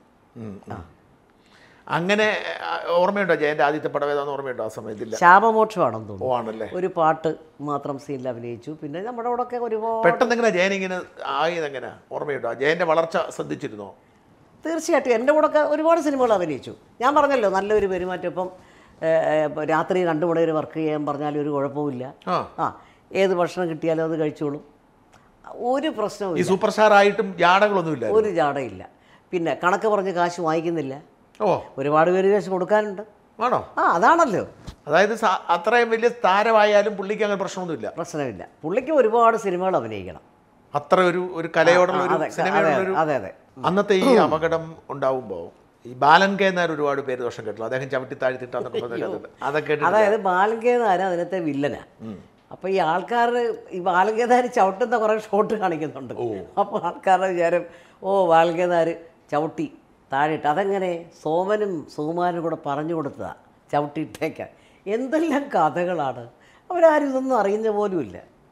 Speaker 2: അങ്ങനെ ആ, ഓർമ്മയുണ്ടോ ജയന്റെ ആദ്യത്തെ പടം ഏതാന്ന് ഓർമ്മയുണ്ടോ ആ സമയത്തില്ല
Speaker 1: ശാപമോക്ഷമാണെന്ന്
Speaker 2: ഓ
Speaker 1: തോന്നുന്നു
Speaker 2: ആണല്ലേ
Speaker 1: ഒരു പാട്ട് മാത്രം സീനിൽ അഭിനയിച്ചു പിന്നെ നമ്മുടെ അവിടെയൊക്കെ ഒരുപാട്
Speaker 2: പെട്ടെന്ന് എങ്ങനെ ജയൻ ഇങ്ങനെ ആയത് എങ്ങനെയാ ഓർമ്മയുണ്ടോ ജയന്റെ വളർച്ച ശ്രദ്ധിച്ചിരുന്നോ
Speaker 1: തീർച്ചയായിട്ടും എൻ്റെ കൂടെ ഒക്കെ ഒരുപാട് സിനിമകൾ അഭിനയിച്ചു ഞാൻ പറഞ്ഞല്ലോ നല്ലൊരു പെരുമാറ്റം ഇപ്പം ഏഹ്, ഏഹ്, ഇപ്പം രാത്രി രണ്ട് മണി വരെ വർക്ക് ചെയ്യാൻ പറഞ്ഞാൽ ഒരു കുഴപ്പമില്ല
Speaker 2: ആ
Speaker 1: ആ ഏത് ഭക്ഷണം കിട്ടിയാലും അത് കഴിച്ചോളും ഒരു
Speaker 2: ഈ
Speaker 1: പ്രശ്നവും
Speaker 2: സൂപ്പർ സ്റ്റാർ ആയിട്ടും ജാടകളൊന്നും ഇല്ല
Speaker 1: ഒരു ജാടയില്ല പിന്നെ കണക്ക് പറഞ്ഞ് കാശ് വാങ്ങിക്കുന്നില്ല
Speaker 2: ഓ
Speaker 1: ഒരുപാട് പേര് കാശ് കൊടുക്കാനുണ്ട്
Speaker 2: ആണോ
Speaker 1: ആ അതാണല്ലോ
Speaker 2: അതായത് സ- അത്രയും വലിയ താരമായാലും പുള്ളിക്ക് അങ്ങനെ പ്രശ്നമൊന്നുമില്ല
Speaker 1: പ്രശ്നമില്ല പുള്ളിക്ക് ഒരുപാട് സിനിമകൾ അഭിനയിക്കണം
Speaker 2: അത്ര ഒരു ഒരു കലയോടുള്ള ഒരു
Speaker 1: അതെ
Speaker 2: സിനിമയോടുള്ള ഒരു
Speaker 1: അതെ അതെ
Speaker 2: അന്നത്തെ ഈ അപകടം ഉണ്ടാവുമ്പോൾ ഈ ബാലൻ കെ നായർ ഒരുപാട് പേര് ദോഷം കേട്ടു അദ്ദേഹം ചവിട്ടി താഴ്ത്തിട്ടാന്നൊക്കെ പറഞ്ഞിട്ട് അതൊക്കെ കേട്ടിട്ട്
Speaker 1: അതായത് ബാലങ്കേതാര് അതിനകത്തെ വില്ലനാ അപ്പൊ ഈ ആൾക്കാർ ഈ ബാലങ്കേതാര് ചവിട്ടുന്ന കുറെ ഷോട്ട് കാണിക്കുന്നുണ്ട് അപ്പോൾ ആൾക്കാരുടെ വിചാരം ഓ ബാലങ്കേതാര് ചവിട്ടി താഴെയിട്ട് അതെങ്ങനെ സോമനും സുകുമാരനും കൂടെ പറഞ്ഞു കൊടുത്തതാ ചവിട്ടിയിട്ടേക്കാൻ എന്തെല്ലാം കഥകളാണ് അവരാരും ഇതൊന്നും അറിയുന്ന പോലുമില്ല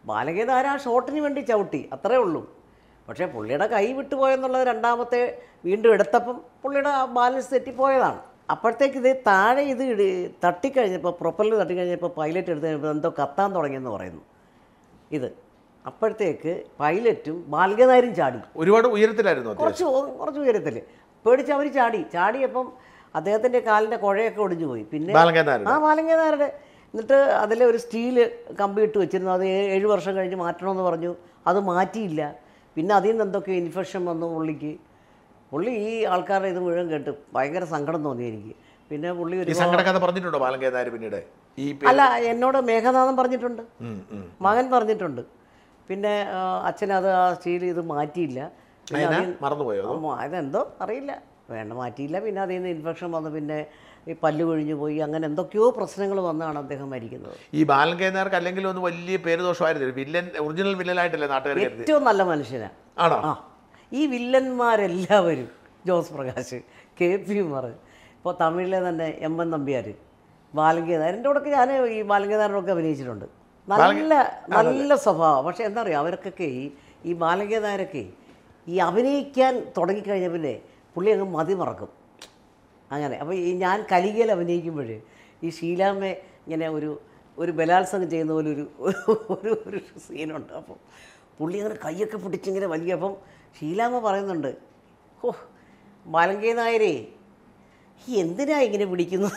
Speaker 1: ബാലകേതാര ആ ഷോട്ടിന് വേണ്ടി ചവിട്ടി അത്രേ ഉള്ളൂ പക്ഷേ പുള്ളിയുടെ കൈ വിട്ടുപോയെന്നുള്ളത് രണ്ടാമത്തെ വീണ്ടും എടുത്തപ്പം പുള്ളിയുടെ ആ ബാലൻസ് തെറ്റിപ്പോയതാണ് അപ്പോഴത്തേക്ക് ഇത് താഴെ ഇത് ഇടി- തട്ടിക്കഴിഞ്ഞപ്പോൾ പ്രൊപ്പല്ലർ തട്ടിക്കഴിഞ്ഞപ്പോൾ പൈലറ്റ് എടുത്ത് കഴിഞ്ഞപ്പോൾ എന്തോ കത്താൻ തുടങ്ങിയെന്ന് പറയുന്നു ഇത് അപ്പോഴത്തേക്ക് പൈലറ്റും ബാലകേതാരും ചാടി
Speaker 2: ഒരുപാട് ഉയരത്തിലായിരുന്നു അദ്ദേഹം
Speaker 1: കുറച്ച് ഒ- കുറച്ച് ഉയരത്തിൽ പേടിച്ച് അവർ ചാടി ചാടിയപ്പം അദ്ദേഹത്തിൻ്റെ കാലിൻ്റെ കുഴയൊക്കെ ഒടിഞ്ഞു പോയി പിന്നെ
Speaker 2: ബാലങ്കനായിരുന്നു
Speaker 1: ആ മാലിന്യനാരുടെ എന്നിട്ട് അതിൽ ഒരു സ്റ്റീല് കമ്പി ഇട്ട് വെച്ചിരുന്നു അത് ഏ- ഏഴ് വർഷം കഴിഞ്ഞ് മാറ്റണമെന്ന് പറഞ്ഞു അത് മാറ്റിയില്ല പിന്നെ അതിൽ നിന്ന് എന്തൊക്കെ ഇൻഫെക്ഷൻ വന്നു പുള്ളിക്ക് പുള്ളി ഈ ആൾക്കാരുടെ ഇത് മുഴുവൻ കേട്ട് ഭയങ്കര സങ്കടം തോന്നി എനിക്ക് പിന്നെ പുള്ളി
Speaker 2: ഈ
Speaker 1: ഒരു
Speaker 2: സങ്കടകഥ പറഞ്ഞിട്ടുണ്ടോ ബാലങ്കനാര് പിന്നീട് ഈ പേ-
Speaker 1: അല്ല എന്നോട് മേഘനാഥൻ പറഞ്ഞിട്ടുണ്ട്
Speaker 2: ഉം, ഉം.
Speaker 1: മകൻ പറഞ്ഞിട്ടുണ്ട് പിന്നെ ആ, അച്ഛനത് ആ സ്റ്റീൽ ഇത് മാറ്റിയില്ല പിന്നെ
Speaker 2: അതിനെ
Speaker 1: അതിൽ
Speaker 2: മറന്നുപോയോ അതോ?
Speaker 1: ഉം, അതെന്തോ അറിയില്ല വേണ്ട മാറ്റിയില്ല പിന്നെ അതിൽ നിന്ന് ഇൻഫെക്ഷൻ വന്നു പിന്നെ ഈ പല്ല് കൊഴിഞ്ഞു പോയി അങ്ങനെ എന്തൊക്കെയോ പ്രശ്നങ്ങൾ വന്നാണ് അദ്ദേഹം മരിക്കുന്നത്
Speaker 2: ഈ ബാലങ്കനാർക്ക് അല്ലെങ്കിൽ ഒന്ന് വലിയ പേര് ദോഷമായിരുന്നു വില്ലൻ ഒറിജിനൽ വില്ലനായിട്ടല്ലേ നാട്ടുകാർ കരുതി
Speaker 1: ഏറ്റവും നല്ല മനുഷ്യനാണ്
Speaker 2: ആണോ
Speaker 1: ആ ഈ വില്ലന്മാരെല്ലാവരും Jose Prakash K P Umar ഇപ്പോൾ തമിഴിലെ തന്നെ എം എൻ നമ്പ്യാർ ബാലങ്കേതാർ എൻ്റെ കൂടെ ഞാൻ ഈ ബാലങ്കേതാരനൊക്കെ അഭിനയിച്ചിട്ടുണ്ട് നല്ല നല്ല സ്വഭാവം പക്ഷേ എന്താ പറയുക അവർക്കൊക്കെ ഈ ഈ ബാലങ്കേതാരൊക്കെ ഈ അഭിനയിക്കാൻ തുടങ്ങിക്കഴിഞ്ഞ പിന്നെ പുള്ളി അങ്ങ് മതി മറക്കും അങ്ങനെ അപ്പോൾ ഈ ഞാൻ കലികയിൽ അഭിനയിക്കുമ്പോൾ ഈ ഷീലാമ്മ ഇങ്ങനെ ഒരു ഒരു ബലാത്സംഗം ചെയ്യുന്ന പോലെ ഒരു ഒരു ഒരു സീനുണ്ട് അപ്പോൾ പുള്ളി അങ്ങനെ കൈയൊക്കെ പിടിച്ചിങ്ങനെ വലിയ അപ്പം ഷീലാമ്മ പറയുന്നുണ്ട് ഓ ബാലങ്കേ നായരേ ഈ എന്തിനാ ഇങ്ങനെ പിടിക്കുന്നത്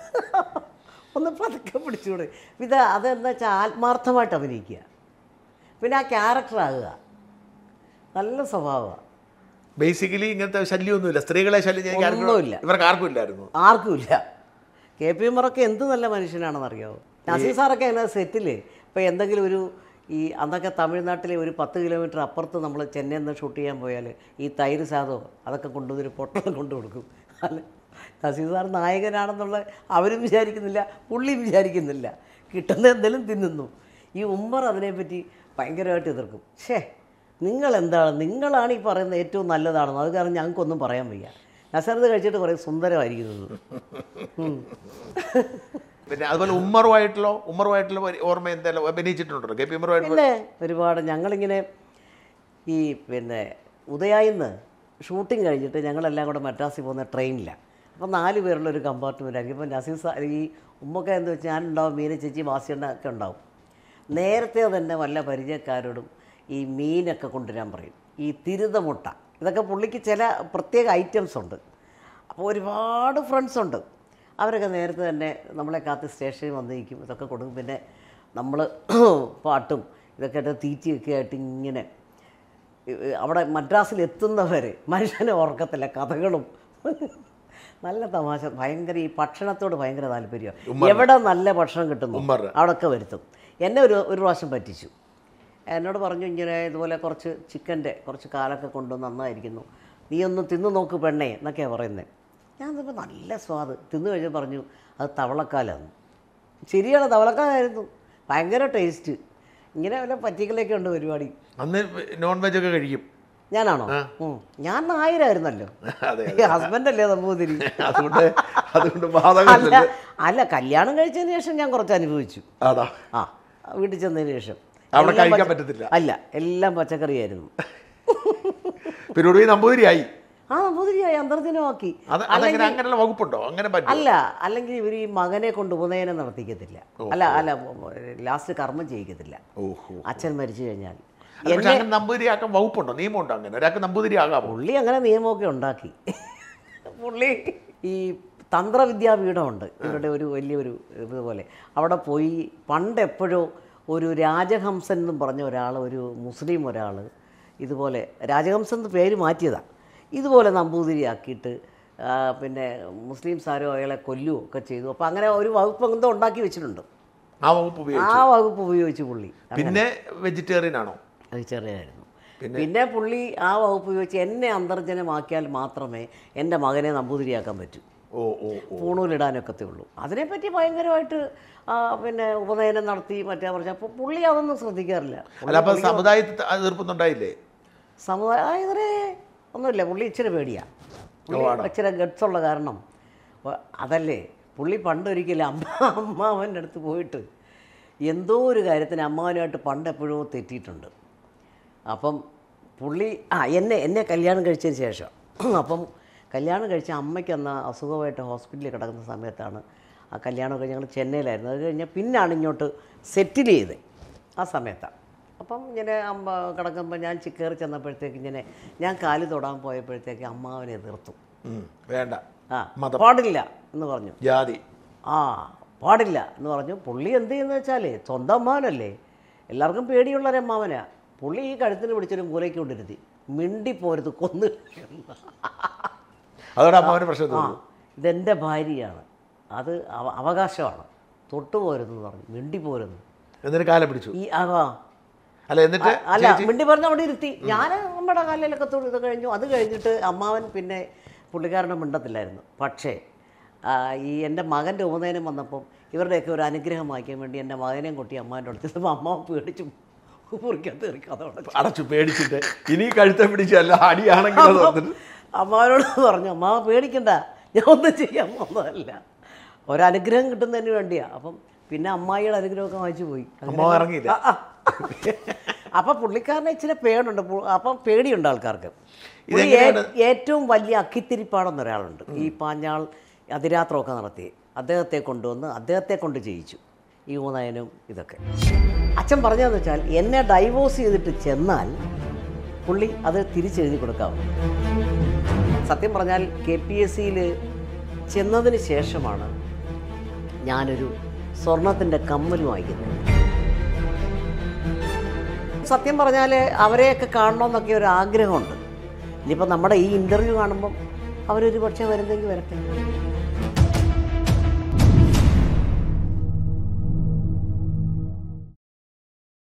Speaker 1: ഒന്ന് പതുക്കെ പിടിച്ചുകൂടെ ഇത് അതെന്താ വെച്ചാൽ ആത്മാർത്ഥമായിട്ട് അഭിനയിക്കുക പിന്നെ ആ ക്യാരക്ടറാകുക നല്ല സ്വഭാവമാണ്
Speaker 2: ബേസിക്കലി ഇങ്ങനത്തെ ശല്യമൊന്നുമില്ല സ്ത്രീകളെ ശല്യം ചെയ്യാൻ ആർക്കും-
Speaker 1: ഒന്നുമില്ല.
Speaker 2: ഇവർക്ക് ആർക്കും ഇല്ലായിരുന്നു
Speaker 1: ആർക്കുമില്ല കെ പി ഉമ്മറൊക്കെ എന്ത് നല്ല മനുഷ്യനാണെന്നറിയാമോ നസീർ സാറൊക്കെ അങ്ങനെ സെറ്റിൽ ഇപ്പോൾ എന്തെങ്കിലും ഒരു ഈ അന്നൊക്കെ തമിഴ്നാട്ടിലെ ഒരു പത്ത് കിലോമീറ്റർ അപ്പുറത്ത് നമ്മൾ ചെന്നൈയിൽ നിന്ന് ഷൂട്ട് ചെയ്യാൻ പോയാൽ ഈ തൈര് സാധോ അതൊക്കെ കൊണ്ടുവന്നൊരു പൊട്ടം കൊണ്ടു കൊടുക്കും അല്ല നസീർ സാർ നായകനാണെന്നുള്ള അവരും വിചാരിക്കുന്നില്ല പുള്ളിയും വിചാരിക്കുന്നില്ല കിട്ടുന്ന എന്തെങ്കിലും തിന്നുന്നു ഈ ഉമ്മർ അതിനെപ്പറ്റി ഭയങ്കരമായിട്ട് എതിർക്കും ഷേ നിങ്ങൾ എന്താണ് നിങ്ങളാണ് ഈ പറയുന്നത് ഏറ്റവും നല്ലതാണെന്ന് അത് കാരണം ഞങ്ങൾക്കൊന്നും പറയാൻ വയ്യ നസറത് കഴിച്ചിട്ട് പറയും സുന്ദരമായിരിക്കുന്നത് ഉം.
Speaker 2: പിന്നെ അതുപോലെ ഉമ്മറുമായിട്ടുള്ള ഉമ്മറുമായിട്ടുള്ള ഒരു ഓർമ്മ എന്തായാലും അഭിനയിച്ചിട്ടുണ്ടോ കെ പി ഉമ്മറുമായിട്ടുള്ള
Speaker 1: പിന്നെ ഒരുപാട് ഞങ്ങളിങ്ങനെ ഈ പിന്നെ ഉദയായിന്ന് ഷൂട്ടിംഗ് കഴിഞ്ഞിട്ട് ഞങ്ങളെല്ലാം കൂടെ മദ്രാസിൽ പോകുന്ന ട്രെയിനിലാണ് അപ്പോൾ നാല് പേരുള്ള ഒരു കമ്പാർട്ട്മെൻ്റ് ആയിരിക്കും ഇപ്പോൾ നസീർ സാ ഈ ഉമ്മൊക്കെ എന്താ വെച്ചാൽ ഞാനുണ്ടാവും മീന ചേച്ചി വാസിയണ്ണ ഒക്കെ ഉണ്ടാവും നേരത്തെ തന്നെ വല്ല പരിചയക്കാരോടും ഈ മീനൊക്കെ കൊണ്ടുവരാൻ പറയും ഈ തിരുതമുട്ട ഇതൊക്കെ പുള്ളിക്ക് ചില പ്രത്യേക ഐറ്റംസ് ഉണ്ട് അപ്പോൾ ഒരുപാട് ഫ്രണ്ട്സ് ഉണ്ട് അവരൊക്കെ നേരത്തെ തന്നെ നമ്മളെ കാത്ത് സ്റ്റേഷനിൽ വന്നിരിക്കും ഇതൊക്കെ കൊടുക്കും പിന്നെ നമ്മൾ പാട്ടും ഇതൊക്കെ ആയിട്ട് തീറ്റിയൊക്കെ ആയിട്ട് ഇങ്ങനെ ഇ- ഇ- അവിടെ മദ്രാസിൽ എത്തുന്നവരെ മനുഷ്യനെ ഓർക്കത്തില്ല കഥകളും നല്ല തമാശ ഭയങ്കര ഈ ഭക്ഷണത്തോട് ഭയങ്കര താല്പര്യം എവിടെ നല്ല ഭക്ഷണം കിട്ടുന്നു
Speaker 2: ഉമ്മർ.
Speaker 1: അവിടെയൊക്കെ വരുത്തും എന്നെ ഒരു ഒരു പ്രാവശ്യം പറ്റിച്ചു എന്നോട് പറഞ്ഞു ഇങ്ങനെ ഇതുപോലെ കുറച്ച് ചിക്കൻ്റെ കുറച്ച് കാലൊക്കെ കൊണ്ട് നന്നായിരിക്കുന്നു നീ ഒന്ന് തിന്നു നോക്ക് പെണ്ണേ എന്നൊക്കെയാണ് പറയുന്നത് ഞാൻ ഇതിപ്പോൾ നല്ല സ്വാദ് തിന്നു കഴിഞ്ഞ് പറഞ്ഞു അത് തവളക്കാലാണ് ശരിയാണ് തവളക്കാലായിരുന്നു ഭയങ്കര ടേസ്റ്റ് ഇങ്ങനെ വല്ല പറ്റിക്കലൊക്കെ ഉണ്ട് പരിപാടി
Speaker 2: അന്ന് നോൺ വെജ് ഒക്കെ കഴിക്കും
Speaker 1: ഞാനാണോ ഉം. ഞാൻ നായരായിരുന്നല്ലോ
Speaker 2: അതെ
Speaker 1: ഹസ്ബൻഡ് അല്ലേ നമ്പൂതിരി
Speaker 2: അതുകൊണ്ട് അതുകൊണ്ട്
Speaker 1: അല്ല
Speaker 2: ബാധകമല്ല
Speaker 1: അല്ല കല്യാണം കഴിച്ചതിന് ശേഷം ഞാൻ കുറച്ച് അനുഭവിച്ചു
Speaker 2: ആടാ
Speaker 1: ആ വീട്ടിൽ ചെന്നതിന് ശേഷം
Speaker 2: അവിടെ
Speaker 1: എല്ലാം
Speaker 2: കഴിക്കാൻ
Speaker 1: പച്ച-
Speaker 2: പറ്റത്തില്ല.
Speaker 1: അല്ല എല്ലാം പച്ചക്കറിയായിരുന്നു
Speaker 2: പിന്നെ ഈ നമ്പൂതിരിയായി
Speaker 1: ആ നമ്പൂതിരിയായി അന്തർജനമാക്കി
Speaker 2: അത് അതങ്ങനെ അങ്ങനെയുള്ള വകുപ്പുണ്ടോ അങ്ങനെ പറ്റും
Speaker 1: അല്ല അല്ലെങ്കിൽ ഇവർ ഈ മകനെ കൊണ്ട് ഉപനയനം നടത്തിക്കത്തില്ല അല്ല അല്ല ലാസ്റ്റ് കർമ്മം ചെയ്യിക്കത്തില്ല
Speaker 2: ഓഹോ
Speaker 1: അച്ഛൻ മരിച്ചു കഴിഞ്ഞാൽ
Speaker 2: അത് പക്ഷെ അങ്ങനെ നമ്പൂതിരിയാക്കാൻ വകുപ്പുണ്ടോ നിയമമുണ്ടോ അങ്ങനെ ഒരാൾക്ക് നമ്പൂതിരി ആകാമോ
Speaker 1: പുള്ളി അങ്ങനെ നിയമമൊക്കെ ഉണ്ടാക്കി പുള്ളി ഈ തന്ത്രവിദ്യാപീഠമുണ്ട് ഇവരുടെ ഒരു വലിയൊരു ഇതുപോലെ അവിടെ പോയി പണ്ട് എപ്പോഴോ ഒരു രാജഹംസൻ എന്നും പറഞ്ഞ ഒരാൾ ഒരു മുസ്ലിം ഒരാൾ ഇതുപോലെ രാജഹംസൻ എന്ന് പേര് മാറ്റിയതാണ് ഇതുപോലെ നമ്പൂതിരിയാക്കിയിട്ട് ആ, പിന്നെ മുസ്ലിംസ് ആരോ അയാളെ കൊല്ലുകയോ ഒക്കെ ചെയ്തു അപ്പോൾ അങ്ങനെ ഒരു വകുപ്പ് എന്തോ ഉണ്ടാക്കി വെച്ചിട്ടുണ്ട്
Speaker 2: ആ വകുപ്പ് ഉപയോഗിച്ചു
Speaker 1: ആ വകുപ്പ് ഉപയോഗിച്ച് പുള്ളി
Speaker 2: പിന്നെ വെജിറ്റേറിയൻ ആണോ
Speaker 1: അത് ചെറിയായിരുന്നു പിന്നെ പുള്ളി ആ വകുപ്പ് ഉപയോഗിച്ച് എന്നെ അന്തർജനമാക്കിയാൽ മാത്രമേ എൻ്റെ മകനെ നമ്പൂതിരിയാക്കാൻ പറ്റൂ
Speaker 2: ഓ ഓ ഓ
Speaker 1: പൂണൂലിടാനൊക്കത്തേ ഉള്ളൂ അതിനെപ്പറ്റി ഭയങ്കരമായിട്ട് ആ, പിന്നെ ഉപനയനം നടത്തി മറ്റേ പറഞ്ഞ അപ്പോൾ പുള്ളി അതൊന്നും ശ്രദ്ധിക്കാറില്ല
Speaker 2: അല്ല അപ്പൊ സമുദായത്തിൽ എതിർപ്പൊന്നുണ്ടായില്ലേ
Speaker 1: സമുദായത്തിനെ ഒന്നുമില്ല പുള്ളി ഇച്ചിരി പേടിയാ പുള്ളി ഇച്ചിരി ഗട്സ് ഉള്ള കാരണം വ- അതല്ലേ പുള്ളി പണ്ടൊരിക്കലും അമ്മ അമ്മാവൻ്റെ അടുത്ത് പോയിട്ട് എന്തോ ഒരു കാര്യത്തിന് അമ്മാവനുമായിട്ട് പണ്ട് എപ്പോഴോ തെറ്റിയിട്ടുണ്ട് അപ്പം പുള്ളി ആ എന്നെ എന്നെ കല്യാണം കഴിച്ചതിന് ശേഷം അപ്പം കല്യാണം കഴിച്ച അമ്മയ്ക്ക് അന്ന് അസുഖമായിട്ട് ഹോസ്പിറ്റലിൽ കിടക്കുന്ന സമയത്താണ് ആ കല്യാണം കഴിഞ്ഞ് ഞങ്ങൾ ചെന്നൈയിലായിരുന്നു അത് കഴിഞ്ഞ് പിന്നാണ് ഇങ്ങോട്ട് സെറ്റിൽ ചെയ്തത് ആ സമയത്താണ് അപ്പം ഇങ്ങനെ അമ്മ കിടക്കുമ്പോൾ ഞാൻ ചി- കയറി ചെന്നപ്പോഴത്തേക്ക് ഇങ്ങനെ ഞാൻ കാല് തൊടാൻ പോയപ്പോഴത്തേക്ക് അമ്മാവനെ എതിർത്തു
Speaker 2: ഉം, വേണ്ട
Speaker 1: ആ
Speaker 2: മതം.
Speaker 1: പാടില്ല എന്ന് പറഞ്ഞു
Speaker 2: ജാതി
Speaker 1: ആ പാടില്ല എന്ന് പറഞ്ഞു പുള്ളി എന്ത് ചെയ്യുന്നത് വെച്ചാൽ സ്വന്തം അമ്മാവനല്ലേ എല്ലാവർക്കും പേടിയുള്ള ഒരു അമ്മാവനാ പുള്ളി ഈ കഴുത്തിന് പിടിച്ചൊരു മൂലയ്ക്ക് കൊണ്ടിരുത്തി മിണ്ടി പോരുത് കൊന്നു
Speaker 2: അതോടെ അമ്മാവന് പ്രശ്നം
Speaker 1: ആ
Speaker 2: തോന്നുന്നു
Speaker 1: ഇതെൻ്റെ ഭാര്യയാണ് അത് അവ- അവകാശമാണ് തൊട്ടു പോരുതെന്ന് പറഞ്ഞു മിണ്ടി പോരുന്നു
Speaker 2: എന്നിട്ട് കാലം പിടിച്ചു
Speaker 1: ഈ ആ
Speaker 2: അല്ല എന്നിട്ട്
Speaker 1: അല്ല മിണ്ടി പറഞ്ഞ് അവിടെ ഇരുത്തി ഞാൻ നമ്മുടെ കാലിലൊക്കെ തൊഴു ഇത് കഴിഞ്ഞു അത് കഴിഞ്ഞിട്ട് അമ്മാവൻ പിന്നെ പുള്ളിക്കാരനെ മിണ്ടത്തില്ലായിരുന്നു പക്ഷേ ആ, ഈ എൻ്റെ മകൻ്റെ ഉപനയനം വന്നപ്പം ഇവരുടെയൊക്കെ ഒരു അനുഗ്രഹം വായിക്കാൻ വേണ്ടി എൻ്റെ മകനെയും കൊട്ടി അമ്മാവൻ്റെ അടുത്ത് അമ്മാവൻ പേടിച്ചു മുറിക്കകത്ത് കയറി കഥ അടച്ചു.
Speaker 2: അടച്ചു പേടിച്ചിട്ട് ഇനി കഴുത്തെ പിടിച്ചല്ല അടിയാണെങ്കിലും തോന്നിട്ട്
Speaker 1: അമ്മാവനോട് പറഞ്ഞു അമ്മാവ പേടിക്കണ്ട ഞാൻ ഒന്നും ചെയ്യാൻ പോകുന്നതല്ല ഒരനുഗ്രഹം കിട്ടുന്നതിന് വേണ്ടിയാ അപ്പം പിന്നെ അമ്മായിയുടെ അനുഗ്രഹമൊക്കെ വായിച്ചു പോയി
Speaker 2: അമ്മാവ ഇറങ്ങിയില്ല
Speaker 1: ആ, ആ. അപ്പം പുള്ളിക്കാരനെ ഇച്ചിരി പേടുണ്ട് പു- അപ്പം പേടിയുണ്ട് ആൾക്കാർക്ക് പുള്ളി
Speaker 2: ഇതെങ്ങനെയാണ്?
Speaker 1: ഏ- ഏറ്റവും വലിയ അക്കിത്തിരിപ്പാടെന്ന് ഒരാളുണ്ട് ഈ പാഞ്ഞാൾ അതിരാത്രമൊക്കെ നടത്തി അദ്ദേഹത്തെ കൊണ്ടുവന്ന് അദ്ദേഹത്തെ കൊണ്ട് ചെയ്യിച്ചു ഈ ഊനയനും ഇതൊക്കെ അച്ഛൻ പറഞ്ഞതെന്ന് വെച്ചാൽ എന്നെ ഡൈവോഴ്സ് ചെയ്തിട്ട് ചെന്നാൽ പുള്ളി അത് തിരിച്ചെഴുതി കൊടുക്കാവും സത്യം പറഞ്ഞാൽ കെ പി എസ് സിയിൽ ചെന്നതിന് ശേഷമാണ് ഞാനൊരു സ്വർണത്തിൻ്റെ കമ്മൽ വാങ്ങിക്കുന്നത് സത്യം പറഞ്ഞാൽ അവരെയൊക്കെ കാണണമെന്നൊക്കെ ഒരു ആഗ്രഹമുണ്ട് ഇനിയിപ്പോൾ നമ്മുടെ ഈ ഇൻ്റർവ്യൂ കാണുമ്പം അവരൊരു പക്ഷേ വരുന്നെങ്കിൽ വരട്ടെ